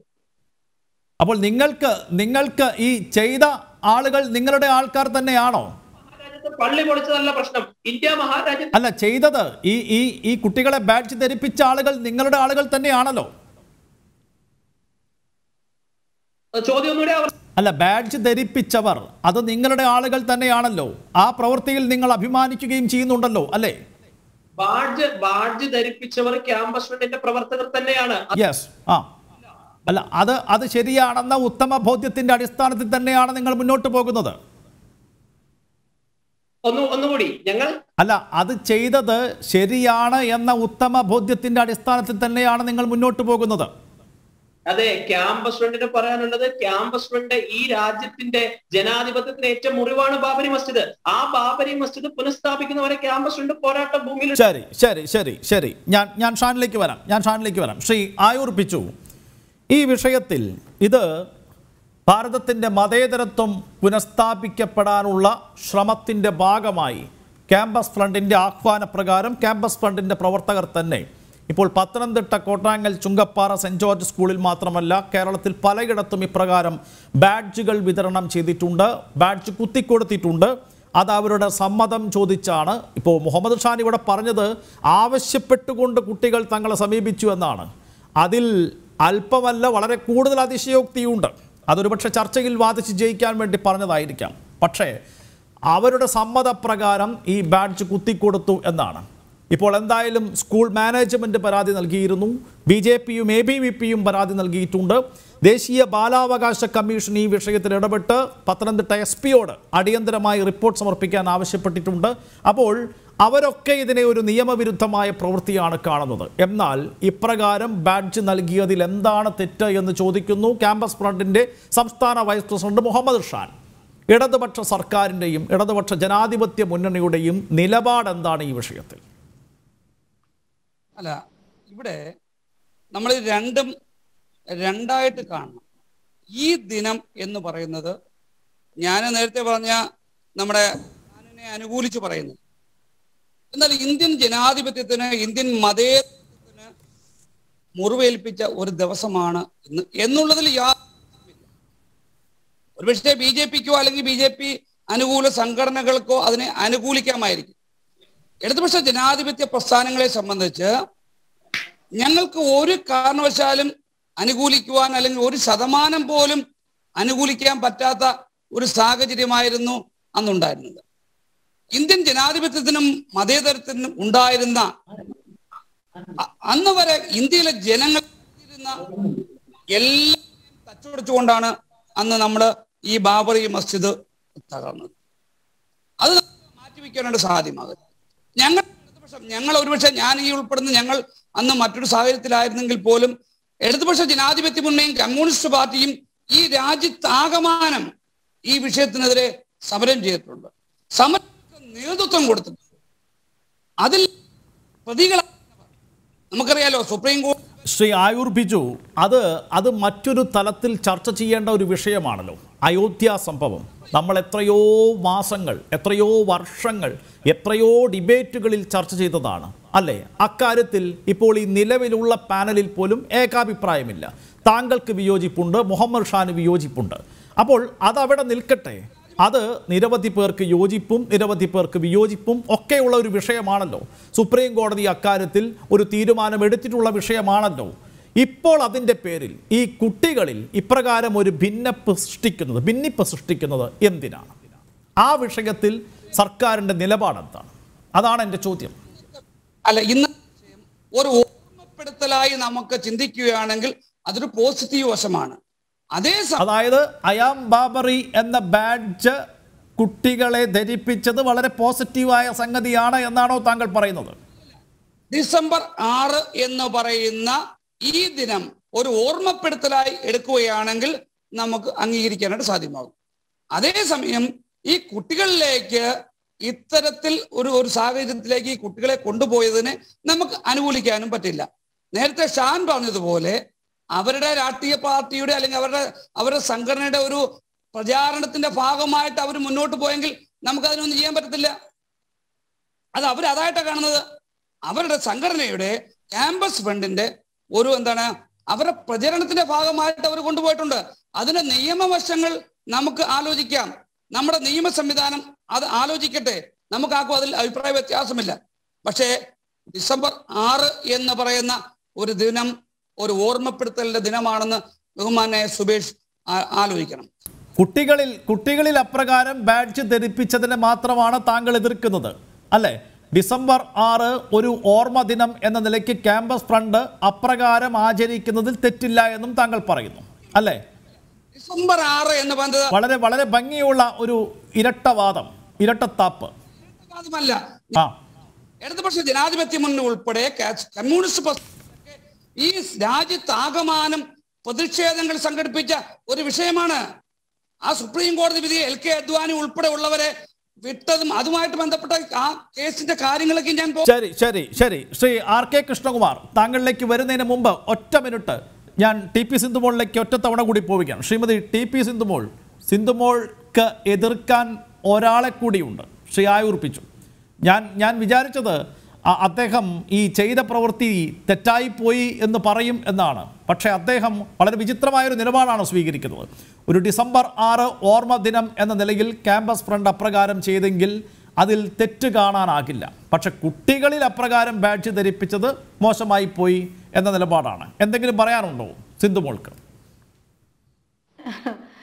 അപ്പോൾ നിങ്ങൾക്ക് നിങ്ങൾക്ക് ഈ ചെയ്ത ആളുകൾ നിങ്ങളുടെ ആൾക്കാർ തന്നെയാണോ മഹാരാജ്യത്ത് പള്ളി പൊളിച്ചതല്ല പ്രശ്നം ഇന്ത്യ മഹാരാജ്യത്ത് അല്ല ചെയ്തത് ഈ ഈ ഈ കുട്ടികളെ ബാഡ്ജ് ധരിപ്പിച്ച ആളുകൾ നിങ്ങളുടെ ആളുകൾ തന്നെയാണല്ലോ ചോദ്യം ഒന്നുകൂടെ അവർ അല്ല ബാഡ്ജ് ധരിപ്പിച്ചവർ അത് നിങ്ങളുടെ ആളുകൾ തന്നെയാണല്ലോ ആ പ്രവൃത്തിയിൽ നിങ്ങൾ അഭിമാനിക്കുകയും ചെയ്യുന്നുണ്ടല്ലോ അല്ലേ ബാഡ്ജ് ബാഡ്ജ് ധരിപ്പിച്ചവർ ക്യാമ്പസ് ഫ്രണ്ടിന്റെ പ്രവർത്തകർ തന്നെയാണ് യെസ് ആ അല്ല അത് അത് ശരിയാണെന്ന ഉത്തമ ബോധ്യത്തിന്റെ അടിസ്ഥാനത്തിൽ തന്നെയാണ് നിങ്ങൾ മുന്നോട്ട് പോകുന്നത് ഒന്ന് ഒന്നുകൂടി ഞങ്ങൾ അല്ല അത് ചെയ്തത് ശരിയാണ് എന്ന ഉത്തമ ബോധ്യത്തിന്റെ അടിസ്ഥാനത്തിൽ തന്നെയാണ് നിങ്ങൾ മുന്നോട്ട് പോകുന്നത് അതെ ക്യാമ്പസ് ഫ്രണ്ടിന് പറയാനുള്ളത് ക്യാമ്പസ് ഫ്രണ്ട് ഈ രാജ്യത്തിന്റെ ജനാധിപത്യത്തിന് ഏറ്റവും മുറിവാണ് ബാബരി മസ്ജിദ് ആ ബാബരി മസ്ജിദ് പുനഃസ്ഥാപിക്കുന്നവരെ ക്യാമ്പസ് ഫ്രണ്ട് പോരാട്ട ഭൂമിയിൽ ശരി ശരി ശരി ശരി ഞാൻ ഞാൻ ഷാനിലേക്ക് വരാം ഞാൻ ഷാനിലേക്ക് വരാം ശ്രീ ആയൂർ പിച്ചു ഈ വിഷയത്തിൽ ഇത് ഭാരതത്തിൻ്റെ മതേതരത്വം പുനഃസ്ഥാപിക്കപ്പെടാനുള്ള ശ്രമത്തിൻ്റെ ഭാഗമായി ക്യാമ്പസ് ഫ്രണ്ടിൻ്റെ ആഹ്വാനപ്രകാരം ക്യാമ്പസ് ഫ്രണ്ടിൻ്റെ പ്രവർത്തകർ തന്നെ ഇപ്പോൾ പത്തനംതിട്ട കോട്ടാങ്ങൽ ചുങ്കപ്പാറ സെൻറ് ജോർജ് സ്കൂളിൽ മാത്രമല്ല കേരളത്തിൽ പലയിടത്തും ഇപ്രകാരം ബാഡ്ജുകൾ വിതരണം ചെയ്തിട്ടുണ്ട് ബാഡ്ജ് കുത്തിക്കൊടുത്തിട്ടുണ്ട് അത് അവരുടെ സമ്മതം ചോദിച്ചാണ് ഇപ്പോൾ മുഹമ്മദ് ഷാൻ ഇവിടെ പറഞ്ഞത് ആവശ്യപ്പെട്ടുകൊണ്ട് കുട്ടികൾ തങ്ങളെ സമീപിച്ചു എന്നാണ് അതിൽ അല്പമല്ല വളരെ കൂടുതൽ അതിശയോക്തിയുണ്ട് അതൊരു പക്ഷേ ചർച്ചയിൽ വാദിച്ച് ജയിക്കാൻ വേണ്ടി പറഞ്ഞതായിരിക്കാം പക്ഷേ അവരുടെ സമ്മതപ്രകാരം ഈ ബാഡ്ജ് കുത്തിക്കൊടുത്തു എന്നാണ് ഇപ്പോൾ എന്തായാലും സ്കൂൾ മാനേജ്മെൻറ്റ് പരാതി നൽകിയിരുന്നു ബി ജെ പിയും എ ബി വി പിയും പരാതി നൽകിയിട്ടുണ്ട് ദേശീയ ബാലാവകാശ കമ്മീഷൻ ഈ വിഷയത്തിൽ ഇടപെട്ട് പത്തനംതിട്ട എസ് പിയോട് അടിയന്തരമായി റിപ്പോർട്ട് സമർപ്പിക്കാൻ ആവശ്യപ്പെട്ടിട്ടുണ്ട് അപ്പോൾ അവരൊക്കെ ഇതിനെ ഒരു നിയമവിരുദ്ധമായ പ്രവൃത്തിയാണ് കാണുന്നത് എന്നാൽ ഇപ്രകാരം ബാഡ്ജ് നൽകിയതിൽ എന്താണ് തെറ്റ് എന്ന് ചോദിക്കുന്നു ക്യാമ്പസ് ഫ്രണ്ടിന്റെ സംസ്ഥാന വൈസ് പ്രസിഡന്റ് മുഹമ്മദ് ഷാൻ ഇടതുപക്ഷ സർക്കാരിൻ്റെയും ഇടതുപക്ഷ ജനാധിപത്യ മുന്നണിയുടെയും നിലപാട് എന്താണ് ഈ വിഷയത്തിൽ അല്ല ഇവിടെ നമ്മൾ രണ്ടും രണ്ടായിട്ട് കാണണം ഈ ദിനം എന്ന് പറയുന്നത് ഞാൻ നേരത്തെ പറഞ്ഞ നമ്മുടെ ഖാനിനെ അനുകൂലിച്ച് പറയുന്നു എന്നാൽ ഇന്ത്യൻ ജനാധിപത്യത്തിന് ഇന്ത്യൻ മതേതരത്വത്തിന് മുറിവേൽപ്പിച്ച ഒരു ദിവസമാണ് ഇന്ന് എന്നുള്ളതിൽ യാതൊരു ഒരുപക്ഷെ ബി ജെ പിക്കോ അല്ലെങ്കിൽ ബി ജെ പി അനുകൂല സംഘടനകൾക്കോ അതിനെ അനുകൂലിക്കാമായിരിക്കും ഇടതുപക്ഷ ജനാധിപത്യ പ്രസ്ഥാനങ്ങളെ സംബന്ധിച്ച് ഞങ്ങൾക്ക് ഒരു കാരണവശാലും അനുകൂലിക്കുവാൻ അല്ലെങ്കിൽ ഒരു ശതമാനം പോലും അനുകൂലിക്കാൻ പറ്റാത്ത ഒരു സാഹചര്യമായിരുന്നു അന്നുണ്ടായിരുന്നത് ഇന്ത്യൻ ജനാധിപത്യത്തിനും മതേതരത്തിനും ഉണ്ടായിരുന്ന അ- അന്ന് വരെ ഇന്ത്യയിലെ ജനങ്ങൾ ഇരുന്ന എല്ലാം തച്ചുടച്ചുകൊണ്ടാണ് അന്ന് നമ്മൾ ഈ ബാബറി മസ്ജിദ് തകർന്നത് അത് നമുക്ക് മാറ്റിവെക്കാനായിട്ട് സാധ്യമാകും ഞങ്ങൾ ഇടതുപക്ഷം ഞങ്ങൾ ഒരുപക്ഷെ ഞാൻ ഈ ഉൾപ്പെടുന്ന ഞങ്ങൾ അന്ന് മറ്റൊരു സാഹചര്യത്തിലായിരുന്നെങ്കിൽ പോലും ഇടതുപക്ഷ ജനാധിപത്യ മുന്നണിയും കമ്മ്യൂണിസ്റ്റ് പാർട്ടിയും ഈ രാജ്യത്താകമാനം ഈ വിഷയത്തിനെതിരെ സമരം ചെയ്തിട്ടുണ്ട് സമരത്തിന് നേതൃത്വം കൊടുത്തിട്ടുണ്ട് അതിൽ പ്രതികളാണ് നമുക്കറിയാലോ സുപ്രീം കോടതി ശ്രീ ആയൂർ ബിജു അത് അത് മറ്റൊരു തലത്തിൽ ചർച്ച ചെയ്യേണ്ട ഒരു വിഷയമാണല്ലോ അയോധ്യ സംഭവം നമ്മൾ എത്രയോ മാസങ്ങൾ എത്രയോ വർഷങ്ങൾ എത്രയോ ഡിബേറ്റുകളിൽ ചർച്ച ചെയ്തതാണ് അല്ലേ അക്കാര്യത്തിൽ ഇപ്പോൾ ഈ നിലവിലുള്ള പാനലിൽ പോലും ഏകാഭിപ്രായമില്ല താങ്കൾക്ക് വിയോജിപ്പുണ്ട് മുഹമ്മദ് ഷാന് വിയോജിപ്പുണ്ട് അപ്പോൾ അതവിടെ നിൽക്കട്ടെ അത് നിരവധി പേർക്ക് യോജിപ്പും നിരവധി പേർക്ക് വിയോജിപ്പും ഒക്കെയുള്ള ഒരു വിഷയമാണല്ലോ സുപ്രീം കോടതി അക്കാര്യത്തിൽ ഒരു തീരുമാനം എടുത്തിട്ടുള്ള വിഷയമാണല്ലോ ഇപ്പോൾ അതിൻ്റെ പേരിൽ ഈ കുട്ടികളിൽ ഇപ്രകാരം ഒരു ഭിന്നപ്പ് സൃഷ്ടിക്കുന്നത് ഭിന്നിപ്പ് സൃഷ്ടിക്കുന്നത് എന്തിനാണ് ആ വിഷയത്തിൽ സർക്കാരിൻ്റെ നിലപാടെന്താണ് അതാണ് എൻ്റെ ചോദ്യം അല്ല ഇന്ന് വിഷയം ഒരു ഓർമ്മപ്പെടുത്തലായി നമുക്ക് ചിന്തിക്കുകയാണെങ്കിൽ അതൊരു പോസിറ്റീവ് വശമാണ് അതേസമയം അതായത് അയാം ബാബറി എന്ന ബാഡ്ജ് കുട്ടികളെ ധരിപ്പിച്ചത് വളരെ പോസിറ്റീവായ സംഗതിയാണ് എന്നാണോ താങ്കൾ പറയുന്നത് ഡിസംബർ ആറ് എന്ന് പറയുന്ന ഈ ദിനം ഒരു ഓർമ്മപ്പെടുത്തലായി എടുക്കുകയാണെങ്കിൽ നമുക്ക് അംഗീകരിക്കാനായിട്ട് സാധ്യമാകും അതേസമയം ഈ കുട്ടികളിലേക്ക് ഇത്തരത്തിൽ ഒരു ഒരു സാഹചര്യത്തിലേക്ക് ഈ കുട്ടികളെ കൊണ്ടുപോയതിനെ നമുക്ക് അനുകൂലിക്കാനും പറ്റില്ല നേരത്തെ ഷാൻ പറഞ്ഞതുപോലെ അവരുടെ രാഷ്ട്രീയ പാർട്ടിയുടെ അല്ലെങ്കിൽ അവരുടെ അവരുടെ സംഘടനയുടെ ഒരു പ്രചാരണത്തിന്റെ ഭാഗമായിട്ട് അവർ മുന്നോട്ട് പോയെങ്കിൽ നമുക്ക് അതിനൊന്നും ചെയ്യാൻ പറ്റത്തില്ല അത് അവർ അതായിട്ടാണ് കാണുന്നത് അവരുടെ സംഘടനയുടെ ക്യാമ്പസ് ഫണ്ടിന്റെ ഒരു എന്താണ് അവരുടെ പ്രചരണത്തിന്റെ ഭാഗമായിട്ട് അവർ കൊണ്ടുപോയിട്ടുണ്ട് അതിന്റെ നിയമവശങ്ങൾ നമുക്ക് ആലോചിക്കാം നമ്മുടെ നിയമ സംവിധാനം അത് ആലോചിക്കട്ടെ നമുക്ക് ആർക്കും അതിൽ അഭിപ്രായ വ്യത്യാസമില്ല പക്ഷേ ഡിസംബർ ആറ് എന്ന് പറയുന്ന ഒരു ദിനം ഒരു ഓർമ്മപ്പെടുത്തലിന്റെ ദിനമാണെന്ന് ബഹുമാനായ സുബേഷ് ആ- ആലോചിക്കണം കുട്ടികളിൽ കുട്ടികളിൽ അപ്രകാരം ബാഡ്ജ് ധരിപ്പിച്ചതിനെ മാത്രമാണ് താങ്കൾ എതിർക്കുന്നത് അല്ലേ ഡിസംബർ ആറ് ഒരു ഓർമ്മ ദിനം എന്ന നിലയ്ക്ക് ക്യാമ്പസ് ഫ്രണ്ട് അപ്രകാരം ആചരിക്കുന്നതിൽ തെറ്റില്ല എന്നും താങ്കൾ പറയുന്നു അല്ലേ ഡിസംബർ ആറ് എന്ന് പറയുന്നത് വളരെ വളരെ ഭംഗിയുള്ള ഒരു ഇരട്ടവാദം ഇരട്ടത്താപ്പ് അതുമല്ല ആ ഇടതുപക്ഷ ജനാധിപത്യ മുന്നണി ഉൾപ്പെടെ കാ- കമ്മ്യൂണിസ്റ്റ് പ്രസ്ഥാനമൊക്കെ ഈ രാജ്യത്താകമാനം പ്രതിഷേധങ്ങൾ സംഘടിപ്പിച്ച ഒരു വിഷയമാണ് ആ സുപ്രീം കോടതി വിധി എൽ കെ അദ്വാനി ഉൾപ്പെടെ ഉള്ളവരെ വിട്ടതും അതുമായിട്ട് ബന്ധപ്പെട്ട ആ കേസിന്റെ കാര്യങ്ങളൊക്കെ ഞാൻ പോ- ശരി ശരി ശരി ശ്രീ ആർ കെ കൃഷ്ണകുമാർ താങ്കളിലേക്ക് വരുന്നതിന് മുമ്പ് ഒറ്റ മിനിറ്റ് ഞാൻ ടി പി സിന്ധുമോളിലേക്ക് ഒറ്റ തവണ കൂടി പോവുകയാണ് ശ്രീമതി ടി പി സിന്ധുമോൾ സിന്ധുമോൾക്ക് എതിർക്കാൻ ഒരാളെ കൂടിയുണ്ട് ശ്രീ ആയുർപ്പിച്ചു ഞാൻ ഞാൻ വിചാരിച്ചത് അ- അദ്ദേഹം ഈ ചെയ്ത പ്രവൃത്തി തെറ്റായിപ്പോയി എന്ന് പറയും എന്നാണ് പക്ഷേ അദ്ദേഹം വളരെ വിചിത്രമായൊരു നിലപാടാണ് സ്വീകരിക്കുന്നത് ഒരു ഡിസംബർ ആറ് ഓർമ്മ ദിനം എന്ന നിലയിൽ ക്യാമ്പസ് ഫ്രണ്ട് അപ്രകാരം ചെയ്തെങ്കിൽ അതിൽ തെറ്റ് കാണാനാകില്ല പക്ഷെ കുട്ടികളിൽ അപ്രകാരം ബാഡ്ജ് ധരിപ്പിച്ചത് മോശമായി പോയി എന്ന നിലപാടാണ് എന്തെങ്കിലും പറയാനുണ്ടോ സിന്ധുമോൾക്ക്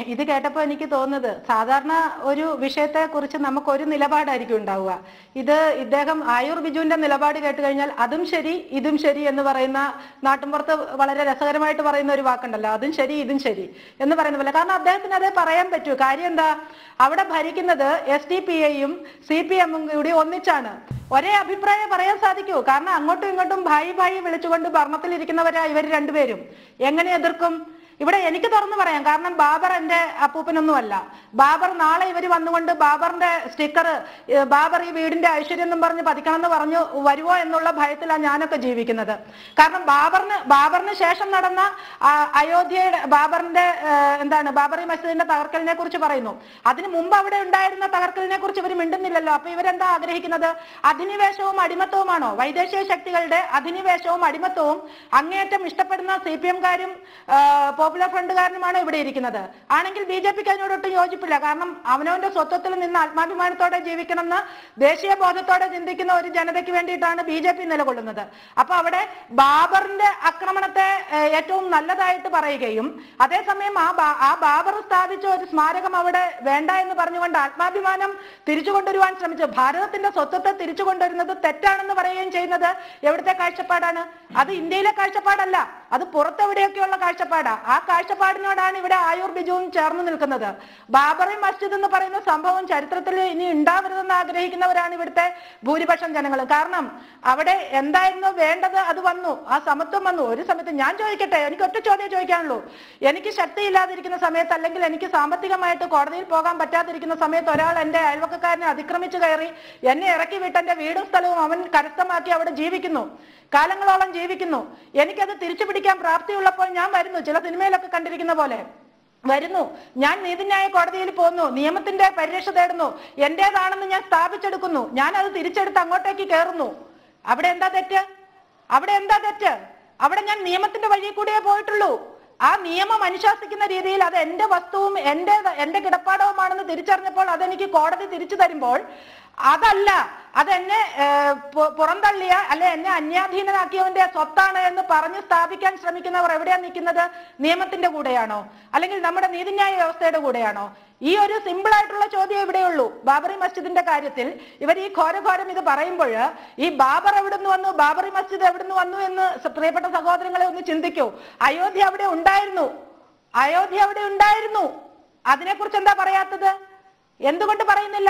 ഇത് കേട്ടപ്പോൾ എനിക്ക് തോന്നുന്നത് സാധാരണ ഒരു വിഷയത്തെ കുറിച്ച് നമുക്ക് ഒരു നിലപാടായിരിക്കും ഉണ്ടാവുക ഇത് ഇദ്ദേഹം ആയൂർ ബിജുവിന്റെ നിലപാട് കേട്ട് കഴിഞ്ഞാൽ അതും ശരി ഇതും ശരി എന്ന് പറയുന്ന നാട്ടിൻപുറത്ത് വളരെ രസകരമായിട്ട് പറയുന്ന ഒരു വാക്കുണ്ടല്ലോ അതും ശരി ഇതും ശരി എന്ന് പറയുന്ന പോലെ കാരണം അദ്ദേഹത്തിന് അതേ പറയാൻ പറ്റൂ കാര്യം എന്താ അവിടെ ഭരിക്കുന്നത് എസ് ഡി പി ഐയും സി പി എമ്മും കൂടി ഒന്നിച്ചാണ് ഒരേ അഭിപ്രായം പറയാൻ സാധിക്കൂ കാരണം അങ്ങോട്ടും ഇങ്ങോട്ടും ഭായി ഭായി വിളിച്ചുകൊണ്ട് ഭരണത്തിലിരിക്കുന്നവരാ ഇവർ രണ്ടുപേരും എങ്ങനെ എതിർക്കും ഇവിടെ എനിക്ക് തുറന്നു പറയാം കാരണം ബാബർ എന്റെ അപ്പൂപ്പനൊന്നുമല്ല ബാബർ നാളെ ഇവർ വന്നുകൊണ്ട് ബാബറിന്റെ സ്റ്റിക്കർ ബാബർ ഈ വീടിന്റെ ഐശ്വര്യം എന്നും പറഞ്ഞ് പതിക്കണം എന്ന് പറഞ്ഞു വരുവോ എന്നുള്ള ഭയത്തിലാണ് ഞാനൊക്കെ ജീവിക്കുന്നത് കാരണം ബാബറിന് ബാബറിന് ശേഷം നടന്ന ആ, അയോധ്യയുടെ ബാബറിന്റെ ആ, എന്താണ് ബാബറി മസ്ജിദിന്റെ തകർക്കലിനെ കുറിച്ച് പറയുന്നു അതിന് മുമ്പ് അവിടെ ഉണ്ടായിരുന്ന തകർക്കലിനെ കുറിച്ച് ഇവർ മിണ്ടുന്നില്ലല്ലോ അപ്പൊ ഇവരെന്താ ആഗ്രഹിക്കുന്നത് അധിനിവേശവും അടിമത്തവുമാണോ വൈദേശിക ശക്തികളുടെ അധിനിവേശവും അടിമത്തവും അങ്ങേയറ്റം ഇഷ്ടപ്പെടുന്ന സി പി എംകാരും പോപ്പുലർ ഫ്രണ്ടുകാരനുമാണ് ഇവിടെ ഇരിക്കുന്നത് ആണെങ്കിൽ ബി ജെ പിക്ക് അതിനോടൊട്ടും യോജിപ്പില്ല കാരണം അവനവന്റെ സ്വത്വത്തിൽ നിന്ന് ആത്മാഭിമാനത്തോടെ ജീവിക്കണമെന്ന് ദേശീയ ബോധത്തോടെ ചിന്തിക്കുന്ന ഒരു ജനതയ്ക്ക് വേണ്ടിയിട്ടാണ് ബി ജെ പി നിലകൊള്ളുന്നത് അപ്പൊ അവിടെ ബാബറിന്റെ ആക്രമണത്തെ ഏഹ്, ഏറ്റവും നല്ലതായിട്ട് പറയുകയും അതേസമയം ആ ബാ- ആ ബാബർ സ്ഥാപിച്ച ഒരു സ്മാരകം അവിടെ വേണ്ട എന്ന് പറഞ്ഞുകൊണ്ട് ആത്മാഭിമാനം തിരിച്ചു കൊണ്ടുവരുവാൻ ശ്രമിച്ചു ഭാരതത്തിന്റെ സ്വത്വത്തെ തിരിച്ചു കൊണ്ടുവരുന്നത് തെറ്റാണെന്ന് പറയുകയും ചെയ്യുന്നത് എവിടുത്തെ കാഴ്ചപ്പാടാണ് അത് ഇന്ത്യയിലെ കാഴ്ചപ്പാടല്ല അത് പുറത്തെവിടെയൊക്കെയുള്ള കാഴ്ചപ്പാടാ ആ കാഴ്ചപ്പാടിനോടാണ് ഇവിടെ ആയൂർ ബിജുവും ചേർന്ന് നിൽക്കുന്നത് ബാബറി മസ്ജിദ് എന്ന് പറയുന്ന സംഭവം ചരിത്രത്തിൽ ഇനി ഉണ്ടാവരുതെന്ന് ആഗ്രഹിക്കുന്നവരാണ് ഇവിടുത്തെ ഭൂരിപക്ഷം ജനങ്ങൾ കാരണം അവിടെ എന്തായിരുന്നു വേണ്ടത് അത് വന്നു ആ സമത്വം വന്നു ഒരു സമയത്ത് ഞാൻ ചോദിക്കട്ടെ എനിക്ക് ഒറ്റ ചോദ്യം ചോദിക്കാനുള്ളൂ എനിക്ക് ശക്തിയില്ലാതിരിക്കുന്ന സമയത്ത് അല്ലെങ്കിൽ എനിക്ക് സാമ്പത്തികമായിട്ട് കോടതിയിൽ പോകാൻ പറ്റാതിരിക്കുന്ന സമയത്ത് ഒരാൾ എന്റെ അയൽവക്കക്കാരനെ അതിക്രമിച്ചു കയറി എന്നെ ഇറക്കി വിട്ട് എന്റെ വീടും സ്ഥലവും അവൻ കരസ്ഥമാക്കി അവിടെ ജീവിക്കുന്നു കാലങ്ങളോളം ജീവിക്കുന്നു എനിക്കത് തിരിച്ചു പിടിക്കാൻ പ്രാപ്തിയുള്ളപ്പോൾ ഞാൻ വരുന്നു ചില സിനിമയിലൊക്കെ കണ്ടിരിക്കുന്ന പോലെ വരുന്നു ഞാൻ നീതിന്യായ കോടതിയിൽ പോകുന്നു നിയമത്തിന്റെ പരിരക്ഷ തേടുന്നു എന്റേതാണെന്ന് ഞാൻ സ്ഥാപിച്ചെടുക്കുന്നു ഞാൻ അത് തിരിച്ചെടുത്ത് അങ്ങോട്ടേക്ക് കയറുന്നു അവിടെ എന്താ തെറ്റ് അവിടെ എന്താ തെറ്റ് അവിടെ ഞാൻ നിയമത്തിന്റെ വഴി കൂടിയേ പോയിട്ടുള്ളൂ ആ നിയമം അനുശാസിക്കുന്ന രീതിയിൽ അത് എന്റെ വസ്തുവും എന്റെ എന്റെ കിടപ്പാടവുമാണെന്ന് തിരിച്ചറിഞ്ഞപ്പോൾ അതെനിക്ക് കോടതി തിരിച്ചു തരുമ്പോൾ അതല്ല അതെന്നെ ഏഹ്, പു- പുറന്തള്ളിയ അല്ലെ എന്നെ അന്യാധീനനാക്കിയവന്റെ സ്വത്താണ് എന്ന് പറഞ്ഞ് സ്ഥാപിക്കാൻ ശ്രമിക്കുന്നവർ എവിടെയാ നിൽക്കുന്നത് നിയമത്തിന്റെ കൂടെയാണോ അല്ലെങ്കിൽ നമ്മുടെ നീതിന്യായ വ്യവസ്ഥയുടെ കൂടെയാണോ ഈ ഒരു സിമ്പിൾ ആയിട്ടുള്ള ചോദ്യം ഇവിടെയുള്ളൂ ബാബറി മസ്ജിദിന്റെ കാര്യത്തിൽ ഇവർ ഈ ഘോരഘോരം ഇത് പറയുമ്പോൾ ഈ ബാബർ എവിടുന്ന് വന്നു ബാബറി മസ്ജിദ് എവിടുന്ന് വന്നു എന്ന് സ- പ്രിയപ്പെട്ട സഹോദരങ്ങളെ ഒന്ന് ചിന്തിക്കൂ അയോധ്യ അവിടെ ഉണ്ടായിരുന്നു അയോധ്യ അവിടെ ഉണ്ടായിരുന്നു അതിനെക്കുറിച്ച് എന്താ പറയാത്തത് എന്തുകൊണ്ട് പറയുന്നില്ല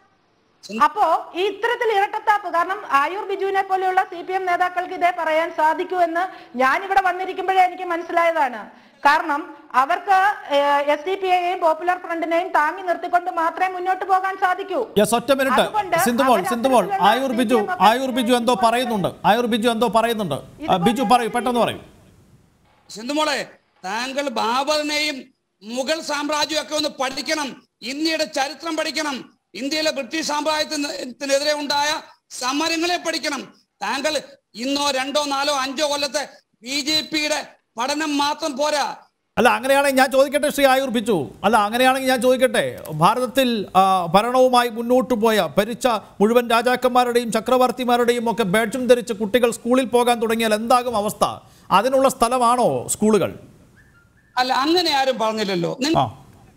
അപ്പോ ഈ ഇത്തരത്തിൽ ഇരട്ടത്താപ്പ് കാരണം ആയൂർ ബിജുവിനെ പോലെയുള്ള സി പി എം നേതാക്കൾക്ക് ഇതേ പറയാൻ സാധിക്കൂ എന്ന് ഞാനിവിടെ വന്നിരിക്കുമ്പോഴേ എനിക്ക് മനസ്സിലായതാണ് കാരണം അവർക്ക് എസ് ഡി പി ഐയെയും പോപ്പുലർ ഫ്രണ്ടിനെയും താങ്ങി നിർത്തിക്കൊണ്ട് മാത്രമേ മുന്നോട്ട് പോകാൻ സാധിക്കൂ യെസ് ഒറ്റ മിനിറ്റ് അതുകൊണ്ട് സിന്ധുമോൾ അവർ സിന്ധുമോൾ അത്തരത്തിലുള്ള ആയൂർ ബിജു CPM ഒക്കെ ആയൂർ ബിജു എന്തോ പറയുന്നുണ്ട് ആയൂർ ബിജു എന്തോ പറയുന്നുണ്ട് ആ, ബിജു പറയൂ പെട്ടെന്ന് പറയൂ സിന്ധുമോളെ താങ്കൾ ബാബറിനെയും മുഗൾ സാമ്രാജ്യം ഒക്കെ ഒന്ന് പഠിക്കണം ഇന്ത്യയുടെ ചരിത്രം പഠിക്കണം ഇന്ത്യയിലെ ബ്രിട്ടീഷ് സാമ്രാജ്യത്തിനെതിരെ ഉണ്ടായ സമരങ്ങളെ പഠിക്കണം താങ്കൾ ഇന്നോ രണ്ടോ നാലോ അഞ്ചോ കൊല്ലത്തെ ബി ജെ പിയുടെ പഠനം മാത്രം പോരാ അല്ല അങ്ങനെയാണെങ്കിൽ ഞാൻ ചോദിക്കട്ടെ ശ്രീ ആയൂർ ബിജു അല്ല അങ്ങനെയാണെങ്കിൽ ഞാൻ ചോദിക്കട്ടെ ഭാരതത്തിൽ ആ, ഭരണവുമായി മുന്നോട്ട് പോയ ഭരിച്ച മുഴുവൻ രാജാക്കന്മാരുടെയും ചക്രവർത്തിമാരുടെയും ഒക്കെ ബാഡ്ജും ധരിച്ച് കുട്ടികൾ സ്കൂളിൽ പോകാൻ തുടങ്ങിയാൽ എന്താകും അവസ്ഥ അതിനുള്ള സ്ഥലമാണോ സ്കൂളുകൾ അല്ല അങ്ങനെ ആരും പറഞ്ഞില്ലല്ലോ നിങ്ങൾ ആ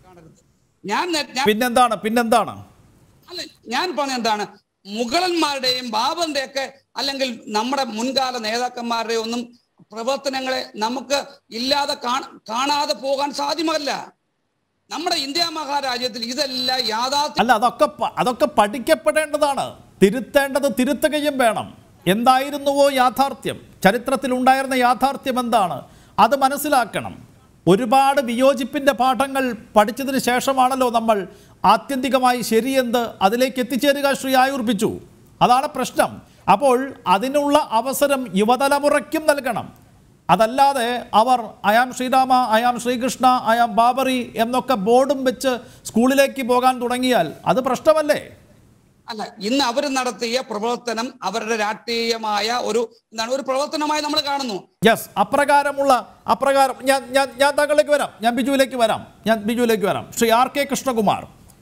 ഞാൻ നേ- ഞാൻ പിന്നെന്താണ് പിന്നെന്താണ് അല്ല ഞാൻ പറഞ്ഞ എന്താണ് മുഗളന്മാരുടെയും ബാബറിന്റെ ഒക്കെ അല്ലെങ്കിൽ നമ്മുടെ മുൻകാല നേതാക്കന്മാരുടെ ഒന്നും പ്രവർത്തനങ്ങളെ നമുക്ക് ഇല്ലാതെ കാണ- കാണാതെ പോകാൻ സാധ്യമല്ല നമ്മുടെ ഇന്ത്യ മഹാരാജ്യത്തിൽ ഇതെല്ലാം യാഥാർത്ഥ്യം അല്ല അതൊക്കെ പ- അതൊക്കെ പഠിക്കപ്പെടേണ്ടതാണ് തിരുത്തേണ്ടത് തിരുത്തുകയും വേണം എന്തായിരുന്നുവോ യാഥാർത്ഥ്യം ചരിത്രത്തിൽ ഉണ്ടായിരുന്ന യാഥാർത്ഥ്യം എന്താണ് അത് മനസ്സിലാക്കണം ഒരുപാട് വിയോജിപ്പിൻ്റെ പാഠങ്ങൾ പഠിച്ചതിന് ശേഷമാണല്ലോ നമ്മൾ ആത്യന്തികമായി ശരിയെന്ത് അതിലേക്ക് എത്തിച്ചേരുക ശ്രീ ആയുർപ്പിച്ചു അതാണ് പ്രശ്നം അപ്പോൾ അതിനുള്ള അവസരം യുവതലമുറയ്ക്കും നൽകണം അതല്ലാതെ അവർ I am Srirama I am Srikrishna I am Babri എന്നൊക്കെ ബോർഡും വെച്ച് സ്കൂളിലേക്ക് പോകാൻ തുടങ്ങിയാൽ അത് പ്രശ്നമല്ലേ അല്ല ഇന്ന് അവർ നടത്തിയ പ്രവർത്തനം അവരുടെ രാഷ്ട്രീയമായ ഒരു എന്താണ് ഒരു പ്രവർത്തനമായി നമ്മൾ കാണുന്നു യെസ് അപ്രകാരമുള്ള അപ്രകാരം ഞാൻ ഞാൻ ഞാൻ താങ്കളിലേക്ക് വരാം ഞാൻ ബിജുവിലേക്ക് വരാം ഞാൻ ബിജുവിലേക്ക് വരാം ശ്രീ ആർ കെ കൃഷ്ണകുമാർ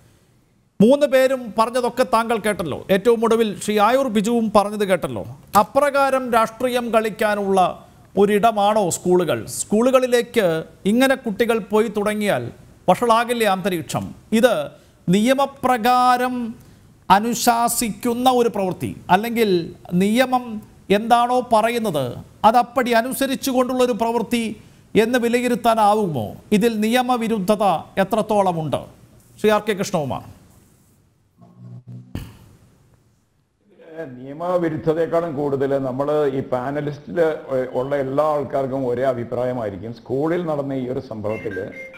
മൂന്ന് പേരും പറഞ്ഞതൊക്കെ താങ്കൾ കേട്ടല്ലോ ഏറ്റവും ഒടുവിൽ ശ്രീ ആയൂർ ബിജുവും പറഞ്ഞത് കേട്ടല്ലോ അപ്രകാരം രാഷ്ട്രീയം കളിക്കാനുള്ള ഒരിടമാണോ സ്കൂളുകൾ സ്കൂളുകളിലേക്ക് ഇങ്ങനെ കുട്ടികൾ പോയി തുടങ്ങിയാൽ വഷളാകില്ലേ അന്തരീക്ഷം ഇത് നിയമപ്രകാരം അനുശാസിക്കുന്ന ഒരു പ്രവൃത്തി അല്ലെങ്കിൽ നിയമം എന്താണോ പറയുന്നത് അതപ്പടി അനുസരിച്ചുകൊണ്ടുള്ള ഒരു പ്രവൃത്തി എന്ന് വിലയിരുത്താനാവുമോ ഇതിൽ നിയമവിരുദ്ധത എത്രത്തോളമുണ്ട് ശ്രീ ആർ കെ കൃഷ്ണകുമാർ നിയമവിരുദ്ധതയെക്കാളും കൂടുതൽ നമ്മൾ ഈ പാനലിസ്റ്റിൽ ഉള്ള എല്ലാ ആൾക്കാർക്കും ഒരേ അഭിപ്രായമായിരിക്കും സ്കൂളിൽ നടന്ന ഈ ഒരു സംഭവത്തിൽ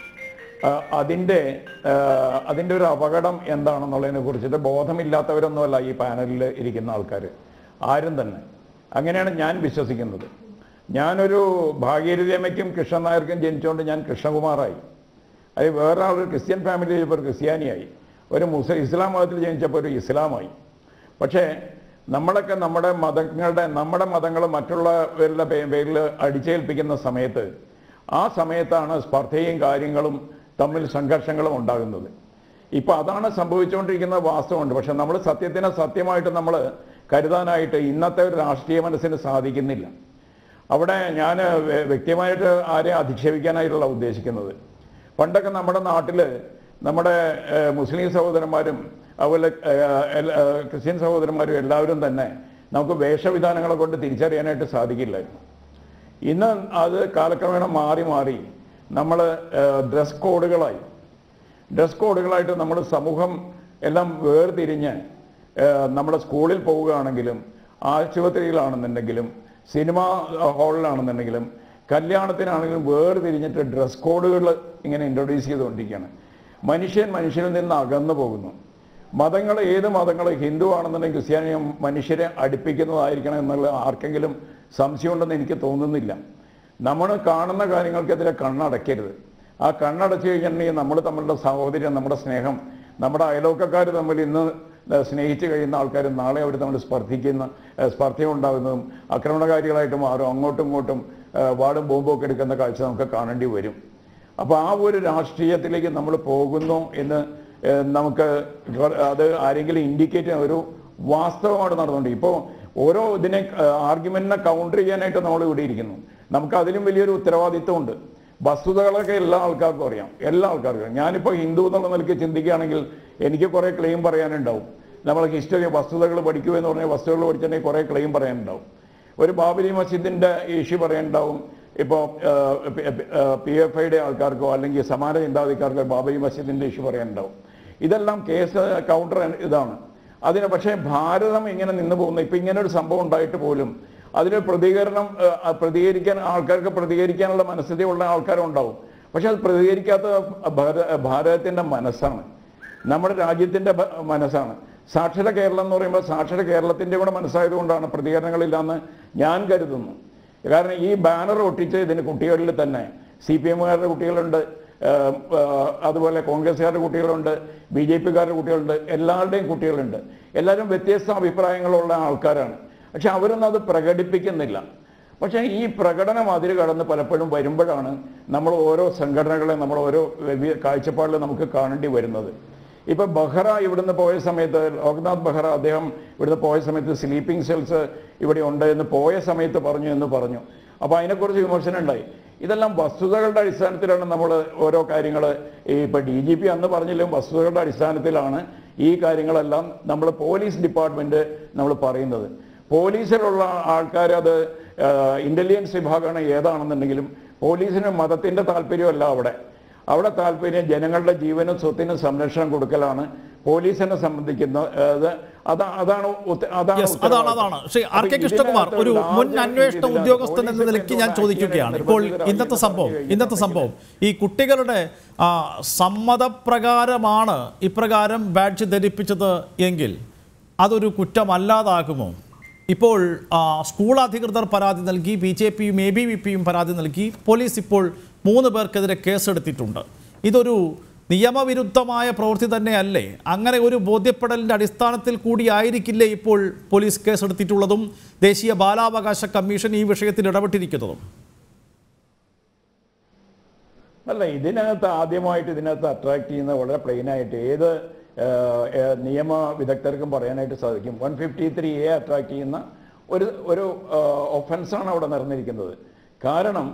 അതിൻ്റെ അതിൻ്റെ ഒരു അപകടം എന്താണെന്നുള്ളതിനെ കുറിച്ചിട്ട് ബോധമില്ലാത്തവരൊന്നുമല്ല ഈ പാനലിൽ ഇരിക്കുന്ന ആൾക്കാർ ആരും തന്നെ അങ്ങനെയാണ് ഞാൻ വിശ്വസിക്കുന്നത് ഞാനൊരു ഭാഗീരഥിയമ്മയ്ക്കും കൃഷ്ണൻ നായർക്കും ജനിച്ചുകൊണ്ട് ഞാൻ കൃഷ്ണകുമാറായി അത് വേറെ ആൾ ക്രിസ്ത്യൻ ഫാമിലിയിൽ ഇപ്പോൾ ഒരു ക്രിസ്ത്യാനിയായി ഒരു മുസ്ലിം ഇസ്ലാം മതത്തിൽ ജനിച്ചപ്പോൾ ഒരു ഇസ്ലാമായി പക്ഷേ നമ്മളൊക്കെ നമ്മുടെ മതങ്ങളുടെ നമ്മുടെ മതങ്ങൾ മറ്റുള്ളവരുടെ പേ- പേരിൽ അടിച്ചേൽപ്പിക്കുന്ന സമയത്ത് ആ സമയത്താണ് സ്പർദ്ധയും കാര്യങ്ങളും തമ്മിൽ സംഘർഷങ്ങളും ഉണ്ടാകുന്നത് ഇപ്പൊ അതാണ് സംഭവിച്ചുകൊണ്ടിരിക്കുന്ന വാസ്തവമുണ്ട് പക്ഷെ നമ്മൾ സത്യത്തിനെ സത്യമായിട്ട് നമ്മൾ കരുതാനായിട്ട് ഇന്നത്തെ ഒരു രാഷ്ട്രീയ മനസ്സിന് സാധിക്കുന്നില്ല അവിടെ ഞാൻ വ്യക്തിപരമായിട്ട് ആരെ അധിക്ഷേപിക്കാനായിട്ടുള്ള ഉദ്ദേശിക്കുന്നത് പണ്ടൊക്കെ നമ്മുടെ നാട്ടിൽ നമ്മുടെ ഏഹ്, മുസ്ലിം സഹോദരന്മാരും അതുപോലെ ഏഹ്, എൽ- ഏഹ്, ക്രിസ്ത്യൻ സഹോദരന്മാരും എല്ലാവരും തന്നെ നമുക്ക് വേഷവിധാനങ്ങളെ കൊണ്ട് തിരിച്ചറിയാനായിട്ട് സാധിക്കില്ലായിരുന്നു ഇന്ന് അത് കാലക്രമേണ മാറി മാറി നമ്മൾ ഡ്രസ് കോഡുകളായി ഡ്രസ് കോഡുകളായിട്ട് നമ്മൾ സമൂഹം എല്ലാം വേർതിരിഞ്ഞ് നമ്മൾ സ്കൂളിൽ പോവുകയാണെങ്കിലും ആശുപത്രിയിലാണെന്നുണ്ടെങ്കിലും സിനിമ ഹാളിലാണെന്നുണ്ടെങ്കിലും കല്യാണത്തിനാണെങ്കിലും വേർതിരിഞ്ഞിട്ട് ഡ്രസ് കോഡുകൾ ഇങ്ങനെ ഇൻട്രൊഡ്യൂസ് ചെയ്തുകൊണ്ടിരിക്കുകയാണ് മനുഷ്യൻ മനുഷ്യനിൽ നിന്ന് അകന്നു പോകുന്നു മതങ്ങൾ ഏത് മതങ്ങൾ ഹിന്ദു ആണെന്നുണ്ടെങ്കിൽ ക്രിസ്ത്യാനിയും മനുഷ്യരെ അടുപ്പിക്കുന്നതായിരിക്കണം എന്നുള്ള ആർക്കെങ്കിലും സംശയമുണ്ടെന്ന് എനിക്ക് തോന്നുന്നില്ല നമ്മൾ കാണുന്ന കാര്യങ്ങൾക്കെതിരെ കണ്ണടയ്ക്കരുത് ആ കണ്ണടച്ചു കഴിഞ്ഞിട്ടുണ്ടെങ്കിൽ നമ്മൾ തമ്മിലുള്ള സഹോദര്യം നമ്മുടെ സ്നേഹം നമ്മുടെ അയലോക്കക്കാർ തമ്മിൽ ഇന്ന് സ്നേഹിച്ച് കഴിയുന്ന ആൾക്കാർ നാളെ അവർ തമ്മിൽ സ്പർദ്ധിക്കുന്ന ഏഹ് സ്പർദ്ധ ഉണ്ടാകുന്നതും ആക്രമണകാരികളായിട്ട് മാറും അങ്ങോട്ടും ഇങ്ങോട്ടും ഏഹ് വാടും ബോംബും ഒക്കെ എടുക്കുന്ന കാഴ്ച നമുക്ക് കാണേണ്ടി വരും അപ്പോൾ ആ ഒരു രാഷ്ട്രീയത്തിലേക്ക് നമ്മൾ പോകുന്നു എന്ന് ഏഹ് നമുക്ക് ഗവ- അത് ആരെങ്കിലും ഇൻഡിക്കേറ്റ് ചെയ്യുന്ന ഒരു വാസ്തവമാണ് നടന്നുകൊണ്ട് ഇപ്പോൾ ഓരോ ഇതിനെ ആർഗ്യുമെന്റിനെ കൗണ്ടർ ചെയ്യാനായിട്ട് നമ്മൾ ഇവിടെ ഇരിക്കുന്നു നമുക്ക് അതിലും വലിയൊരു ഉത്തരവാദിത്വമുണ്ട് വസ്തുതകളൊക്കെ എല്ലാ ആൾക്കാർക്കും അറിയാം എല്ലാ ആൾക്കാർക്കും അറിയാം. ഞാനിപ്പോൾ ഹിന്ദു എന്നുള്ള നിലയ്ക്ക് ചിന്തിക്കുകയാണെങ്കിൽ എനിക്ക് കുറേ ക്ലെയിം പറയാനുണ്ടാവും നമ്മൾ ഹിസ്റ്ററി വസ്തുതകൾ പഠിക്കൂ എന്ന് പറഞ്ഞാൽ വസ്തുതകൾ പഠിച്ചിട്ടുണ്ടെങ്കിൽ കുറേ ക്ലെയിം പറയാനുണ്ടാവും ഒരു ബാബരി മസ്ജിദിന്റെ ഇഷ്യൂ പറയാനുണ്ടാവും ഇപ്പോൾ പി എഫ് ഐയുടെ ആൾക്കാർക്കോ അല്ലെങ്കിൽ സമാന ചിന്താഗതിക്കാർക്കോ ബാബരി മസ്ജിദിന്റെ ഇഷ്യൂ പറയാനുണ്ടാവും ഇതെല്ലാം കേസ് കൗണ്ടർ ഇതാണ് അതിന് പക്ഷേ ഭാരതം ഇങ്ങനെ നിന്ന് പോകുന്നു ഇപ്പൊ ഇങ്ങനെ ഒരു സംഭവം ഉണ്ടായിട്ട് പോലും അതിന് പ്രതികരണം ഏഹ്, പ്രതികരിക്കാൻ ആൾക്കാർക്ക് പ്രതികരിക്കാനുള്ള മനസ്ഥിതിയുള്ള ആൾക്കാരുണ്ടാവും പക്ഷെ അത് പ്രതികരിക്കാത്ത ഭാര- ഭാരതത്തിന്റെ മനസ്സാണ് നമ്മുടെ രാജ്യത്തിന്റെ ഭ- മനസ്സാണ് സാക്ഷര കേരളം എന്ന് പറയുമ്പോൾ സാക്ഷര കേരളത്തിന്റെ കൂടെ മനസ്സായതുകൊണ്ടാണ് പ്രതികരണങ്ങളില്ലാന്ന് ഞാൻ കരുതുന്നു കാരണം ഈ ബാനർ ഒട്ടിച്ച് ഇതിന് കുട്ടികളിൽ തന്നെ സി പി എമ്മുകാരുടെ കുട്ടികളുണ്ട് ഏഹ്, ഏഹ്, അതുപോലെ കോൺഗ്രസ്സുകാരുടെ കുട്ടികളുണ്ട് ബി ജെ പിക്കാരുടെ കുട്ടികളുണ്ട് എല്ലാവരുടെയും കുട്ടികളുണ്ട് എല്ലാവരും വ്യത്യസ്ത അഭിപ്രായങ്ങളുള്ള ആൾക്കാരാണ് പക്ഷെ അവരൊന്നും അത് പ്രകടിപ്പിക്കുന്നില്ല പക്ഷേ ഈ പ്രകടനം അതിര് കടന്ന് പലപ്പോഴും വരുമ്പോഴാണ് നമ്മൾ ഓരോ സംഘടനകളെ നമ്മൾ ഓരോ വ്യവ- കാഴ്ചപ്പാടിൽ നമുക്ക് കാണേണ്ടി വരുന്നത് ഇപ്പൊ ബഹ്റ ഇവിടുന്ന് പോയ സമയത്ത് ലോക്നാഥ് ബെഹ്റ അദ്ദേഹം ഇവിടുന്ന് പോയ സമയത്ത് സ്ലീപ്പിംഗ് സെൽസ് ഇവിടെ ഉണ്ട് എന്ന് പോയ സമയത്ത് പറഞ്ഞു എന്ന് പറഞ്ഞു അപ്പൊ അതിനെക്കുറിച്ച് വിമർശനം ഉണ്ടായി ഇതെല്ലാം വസ്തുതകളുടെ അടിസ്ഥാനത്തിലാണ് നമ്മൾ ഓരോ കാര്യങ്ങൾ ഈ ഇപ്പൊ ഡി ജി പി അന്ന് പറഞ്ഞില്ലെങ്കിൽ വസ്തുതകളുടെ അടിസ്ഥാനത്തിലാണ് ഈ കാര്യങ്ങളെല്ലാം നമ്മൾ പോലീസ് ഡിപ്പാർട്ട്മെന്റ് നമ്മൾ പറയുന്നത് പോലീസിലുള്ള ആൾക്കാർ അത് ഇന്റലിജൻസ് വിഭാഗമാണ് ഏതാണെന്നുണ്ടെങ്കിലും പോലീസിന് മതത്തിന്റെ താല്പര്യമല്ല അവിടെ അവിടെ താല്പര്യം ജനങ്ങളുടെ ജീവനും സ്വത്തിനും സംരക്ഷണം കൊടുക്കലാണ് പോലീസിനെ സംബന്ധിക്കുന്ന ഏത് അതാ അതാണ് ഉത്ത- അതാണ് യെസ് അതാണ് ഉത്തരവാദിത്വം. അതാണ് ശ്രീ ആർ കെ അപ്പൊ കൃഷ്ണകുമാർ ഇതിനകത്ത് ഒരു large മുൻ ആയിട്ട് അന്വേഷണ ഇതിനകത്ത് ഉദ്യോഗസ്ഥൻ എന്ന പോലീസിനെ നിലയ്ക്ക് ഞാൻ എന്തുകൊണ്ട് ചോദിക്കുകയാണ് ആക്കിയത് ഇപ്പോൾ നിർബന്ധിതരായി ഇന്നത്തെ എന്ന് സംഭവം പറഞ്ഞു ഇന്നത്തെ സംഭവം കഴിഞ്ഞിട്ടുണ്ടെങ്കിൽ ഈ കുട്ടികളുടെ ആ, സമ്മതപ്രകാരമാണ് ഇപ്രകാരം ബാഡ്ജ് ധരിപ്പിച്ചത് എങ്കിൽ അതൊരു കുറ്റമല്ലാതാകുമോ ഇപ്പോൾ ആ, സ്കൂൾ അധികൃതർ പരാതി നൽകി ബി ജെ പിയും എ ബി വി പിയും പരാതി നൽകി പോലീസ് ഇപ്പോൾ മൂന്ന് പേർക്കെതിരെ കേസെടുത്തിട്ടുണ്ട് ഇതൊരു നിയമവിരുദ്ധമായ പ്രവൃത്തി തന്നെയല്ലേ അങ്ങനെ ഒരു ബോധ്യപ്പെടലിൻ്റെ അടിസ്ഥാനത്തിൽ കൂടിയായിരിക്കില്ലേ ഇപ്പോൾ പോലീസ് കേസെടുത്തിട്ടുള്ളതും ദേശീയ ബാലാവകാശ കമ്മീഷൻ ഈ വിഷയത്തിൽ ഇടപെട്ടിരിക്കുന്നതും അല്ല ഇതിനകത്ത് ആദ്യമായിട്ട് ഇതിനകത്ത് അട്രാക്ട് ചെയ്യുന്ന വളരെ പ്ലെയിൻ ആയിട്ട് ഏത് ഏഹ്, ഏഹ്, നിയമ വിദഗ്ധർക്കും പറയാനായിട്ട് സാധിക്കും one fifty three A attract ചെയ്യുന്ന ഒരു ഒരു ഒഫൻസാണ് അവിടെ നടന്നിരിക്കുന്നത് കാരണം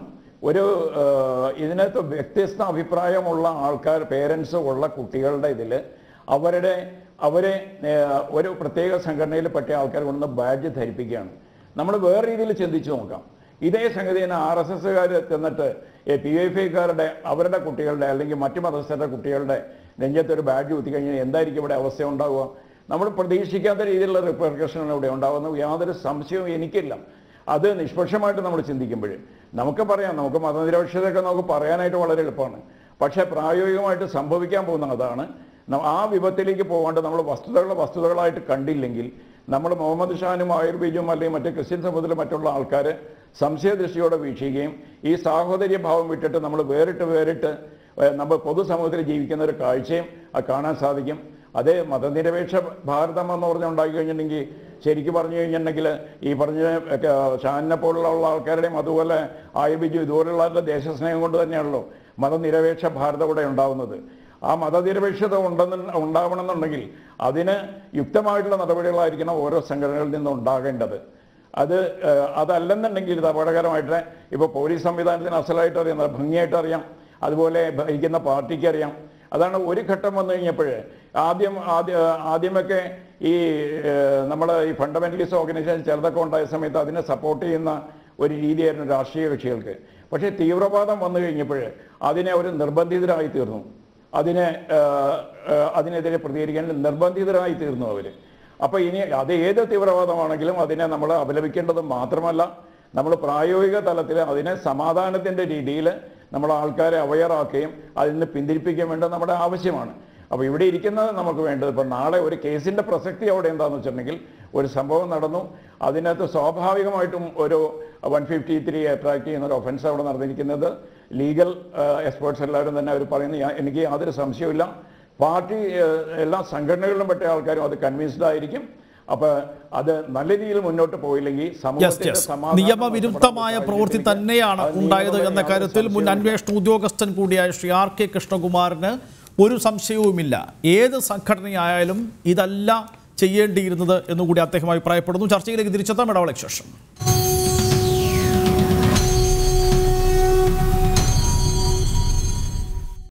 ഒരു ആ, ഇതിനകത്ത് വ്യത്യസ്ത അഭിപ്രായമുള്ള ആൾക്കാർ പേരൻസ് ഉള്ള കുട്ടികളുടെ ഇതിൽ അവരുടെ അവരെ ആ, ഒരു പ്രത്യേക സംഘടനയിൽപ്പെട്ട ആൾക്കാർ കൊണ്ട് ബാഡ്ജ് ധരിപ്പിക്കുകയാണ് നമ്മൾ വേറെ രീതിയിൽ ചിന്തിച്ചു നോക്കാം ഇതേ സംഗതി തന്നെ ആർ എസ് എസ്സുകാർ ചെന്നിട്ട് പി എഫ് ഐക്കാരുടെ അവരുടെ കുട്ടികളുടെ അല്ലെങ്കിൽ മറ്റു മതസ്ഥരുടെ കുട്ടികളുടെ നെഞ്ചത്ത് ഒരു ബാഡ്ജ് കുത്തിക്കഴിഞ്ഞാൽ എന്തായിരിക്കും ഇവിടെ അവസ്ഥ ഉണ്ടാവുക നമ്മൾ പ്രതീക്ഷിക്കാത്ത രീതിയിലുള്ള റിപ്പർക്കഷനാണ് ഇവിടെ ഉണ്ടാകുന്നത് യാതൊരു സംശയവും എനിക്കില്ല അത് നിഷ്പക്ഷമായിട്ട് നമ്മൾ ചിന്തിക്കുമ്പോൾ നമുക്ക് പറയാം നമുക്ക് മതനിരപേക്ഷതയൊക്കെ നമുക്ക് പറയാനായിട്ട് വളരെ എളുപ്പമാണ് പക്ഷേ പ്രായോഗികമായിട്ട് സംഭവിക്കാൻ പോകുന്ന അതാണ് ന- ആ വിപത്തിലേക്ക് പോകാണ്ട് നമ്മൾ വസ്തുതകളെ വസ്തുതകളായിട്ട് കണ്ടില്ലെങ്കിൽ നമ്മൾ മുഹമ്മദ് ഷാനും ആയുർവേദവും അല്ലെങ്കിൽ മറ്റ് ക്രിസ്ത്യൻ സമൂഹത്തിലെ മറ്റുള്ള ആൾക്കാർ സംശയദൃഷ്ടിയോടെ വീക്ഷിക്കുകയും ഈ സാഹോദര്യ ഭാവം വിട്ടിട്ട് നമ്മൾ വേറിട്ട് വേറിട്ട് ഏഹ്, നമ്മൾ പൊതുസമൂഹത്തിൽ ജീവിക്കുന്ന ഒരു കാഴ്ചയും അത് കാണാൻ സാധിക്കും അതേ മതനിരപേക്ഷ ഭാരതം എന്ന് പറഞ്ഞ് ഉണ്ടാക്കി കഴിഞ്ഞിട്ടുണ്ടെങ്കിൽ ശരിക്കും പറഞ്ഞു കഴിഞ്ഞിട്ടുണ്ടെങ്കിൽ ഈ പറഞ്ഞ ഒക്കെ ഷാനിനെ പോലുള്ള ഉള്ള ആൾക്കാരുടെയും അതുപോലെ ആയുർബിജു ഇതുപോലുള്ള ദേശസ്നേഹം കൊണ്ട് തന്നെയാണല്ലോ മതനിരപേക്ഷ ഭാരതം ഇവിടെ ഉണ്ടാവുന്നത് ആ മതനിരപേക്ഷത ഉണ്ടെന്ന് ഉണ്ടാവണമെന്നുണ്ടെങ്കിൽ അതിന് യുക്തമായിട്ടുള്ള നടപടികളായിരിക്കണം ഓരോ സംഘടനകളിൽ നിന്നും ഉണ്ടാകേണ്ടത് അത് ഏഹ്, അതല്ലെന്നുണ്ടെങ്കിൽ ഇത് അപകടകരമായിട്ട് ഇപ്പോൾ പോലീസ് സംവിധാനത്തിന് അസലായിട്ട് അറിയാം ഭംഗിയായിട്ട് അറിയാം അതുപോലെ ഭരിക്കുന്ന പാർട്ടിക്ക് അറിയാം അതാണ് ഒരു ഘട്ടം വന്നു കഴിഞ്ഞപ്പോഴേ ആദ്യം ആദ്യ ആദ്യമൊക്കെ ഈ നമ്മൾ ഈ ഫണ്ടമെന്റലിസ്റ്റ് ഓർഗനൈസേഷൻ ചിലതൊക്കെ ഉണ്ടായ സമയത്ത് അതിനെ സപ്പോർട്ട് ചെയ്യുന്ന ഒരു രീതിയായിരുന്നു രാഷ്ട്രീയ കക്ഷികൾക്ക് പക്ഷേ തീവ്രവാദം വന്നു കഴിഞ്ഞപ്പോൾ അതിനെ ഒരു നിർബന്ധിതരായി തീർന്നു അതിനെ ഏഹ്, ഏഹ്, അതിനെതിരെ പ്രതികരിക്കാൻ നിർബന്ധിതരായി തീർന്നു അവർ അപ്പോൾ ഇനി അത് ഏത് തീവ്രവാദമാണെങ്കിലും അതിനെ നമ്മൾ അപലപിക്കേണ്ടത് മാത്രമല്ല നമ്മൾ പ്രായോഗിക തലത്തിൽ അതിനെ സമാധാനത്തിൻ്റെ രീതിയിൽ നമ്മൾ ആൾക്കാരെ അവയറാക്കുകയും അതിൽ നിന്ന് പിന്തിരിപ്പിക്കുകയും വേണ്ടത് നമ്മുടെ ആവശ്യമാണ് അപ്പോൾ ഇവിടെ ഇരിക്കുന്നത് നമുക്ക് വേണ്ടത് ഇപ്പം നാളെ ഒരു കേസിൻ്റെ പ്രസക്തി അവിടെ എന്താണെന്ന് വെച്ചിട്ടുണ്ടെങ്കിൽ ഒരു സംഭവം നടന്നു അതിനകത്ത് സ്വാഭാവികമായിട്ടും ഒരു വൺ ഫിഫ്റ്റി ത്രീ അട്രാക്ട് ചെയ്യുന്ന ഒരു ഒഫൻസ് അവിടെ നടന്നിരിക്കുന്നത് ലീഗൽ എക്സ്പേർട്സ് എല്ലാവരും തന്നെ അവർ പറയുന്നത് ഞാൻ- എനിക്ക് യാതൊരു സംശയമില്ല പാർട്ടി ഏഹ്, എല്ലാ സംഘടനകളിലും പെട്ട ആൾക്കാരും അത് കൺവിൻസ്ഡ് ആയിരിക്കും അപ്പൊ അത് നല്ല രീതിയിൽ മുന്നോട്ട് പോയില്ലെങ്കിൽ യെസ് സമൂഹത്തിന്റെ യെസ് സമാധാനം നിയമവിരുദ്ധമായ നഷ്ടപ്പെടുന്ന പ്രവൃത്തി സാഹചര്യത്തിലേക്ക് തന്നെയാണ് അത് ഉണ്ടായത് നീങ്ങുമെന്ന് എന്ന യാതൊരു കാര്യത്തിൽ മുൻ സംശയവുമില്ല. അന്വേഷണ ഉദ്യോഗസ്ഥൻ കൂടിയായ ശ്രീ ആർ കെ കൃഷ്ണകുമാറിന് ഒരു സംശയവുമില്ല ഏത് സംഘടനയായാലും ഇതല്ല ചെയ്യേണ്ടിയിരുന്നത് എന്നുകൂടി അദ്ദേഹം അഭിപ്രായപ്പെടുന്നു ചർച്ചയിലേക്ക് തിരിച്ചെത്താം ഇടവേളയ്ക്ക് ശേഷം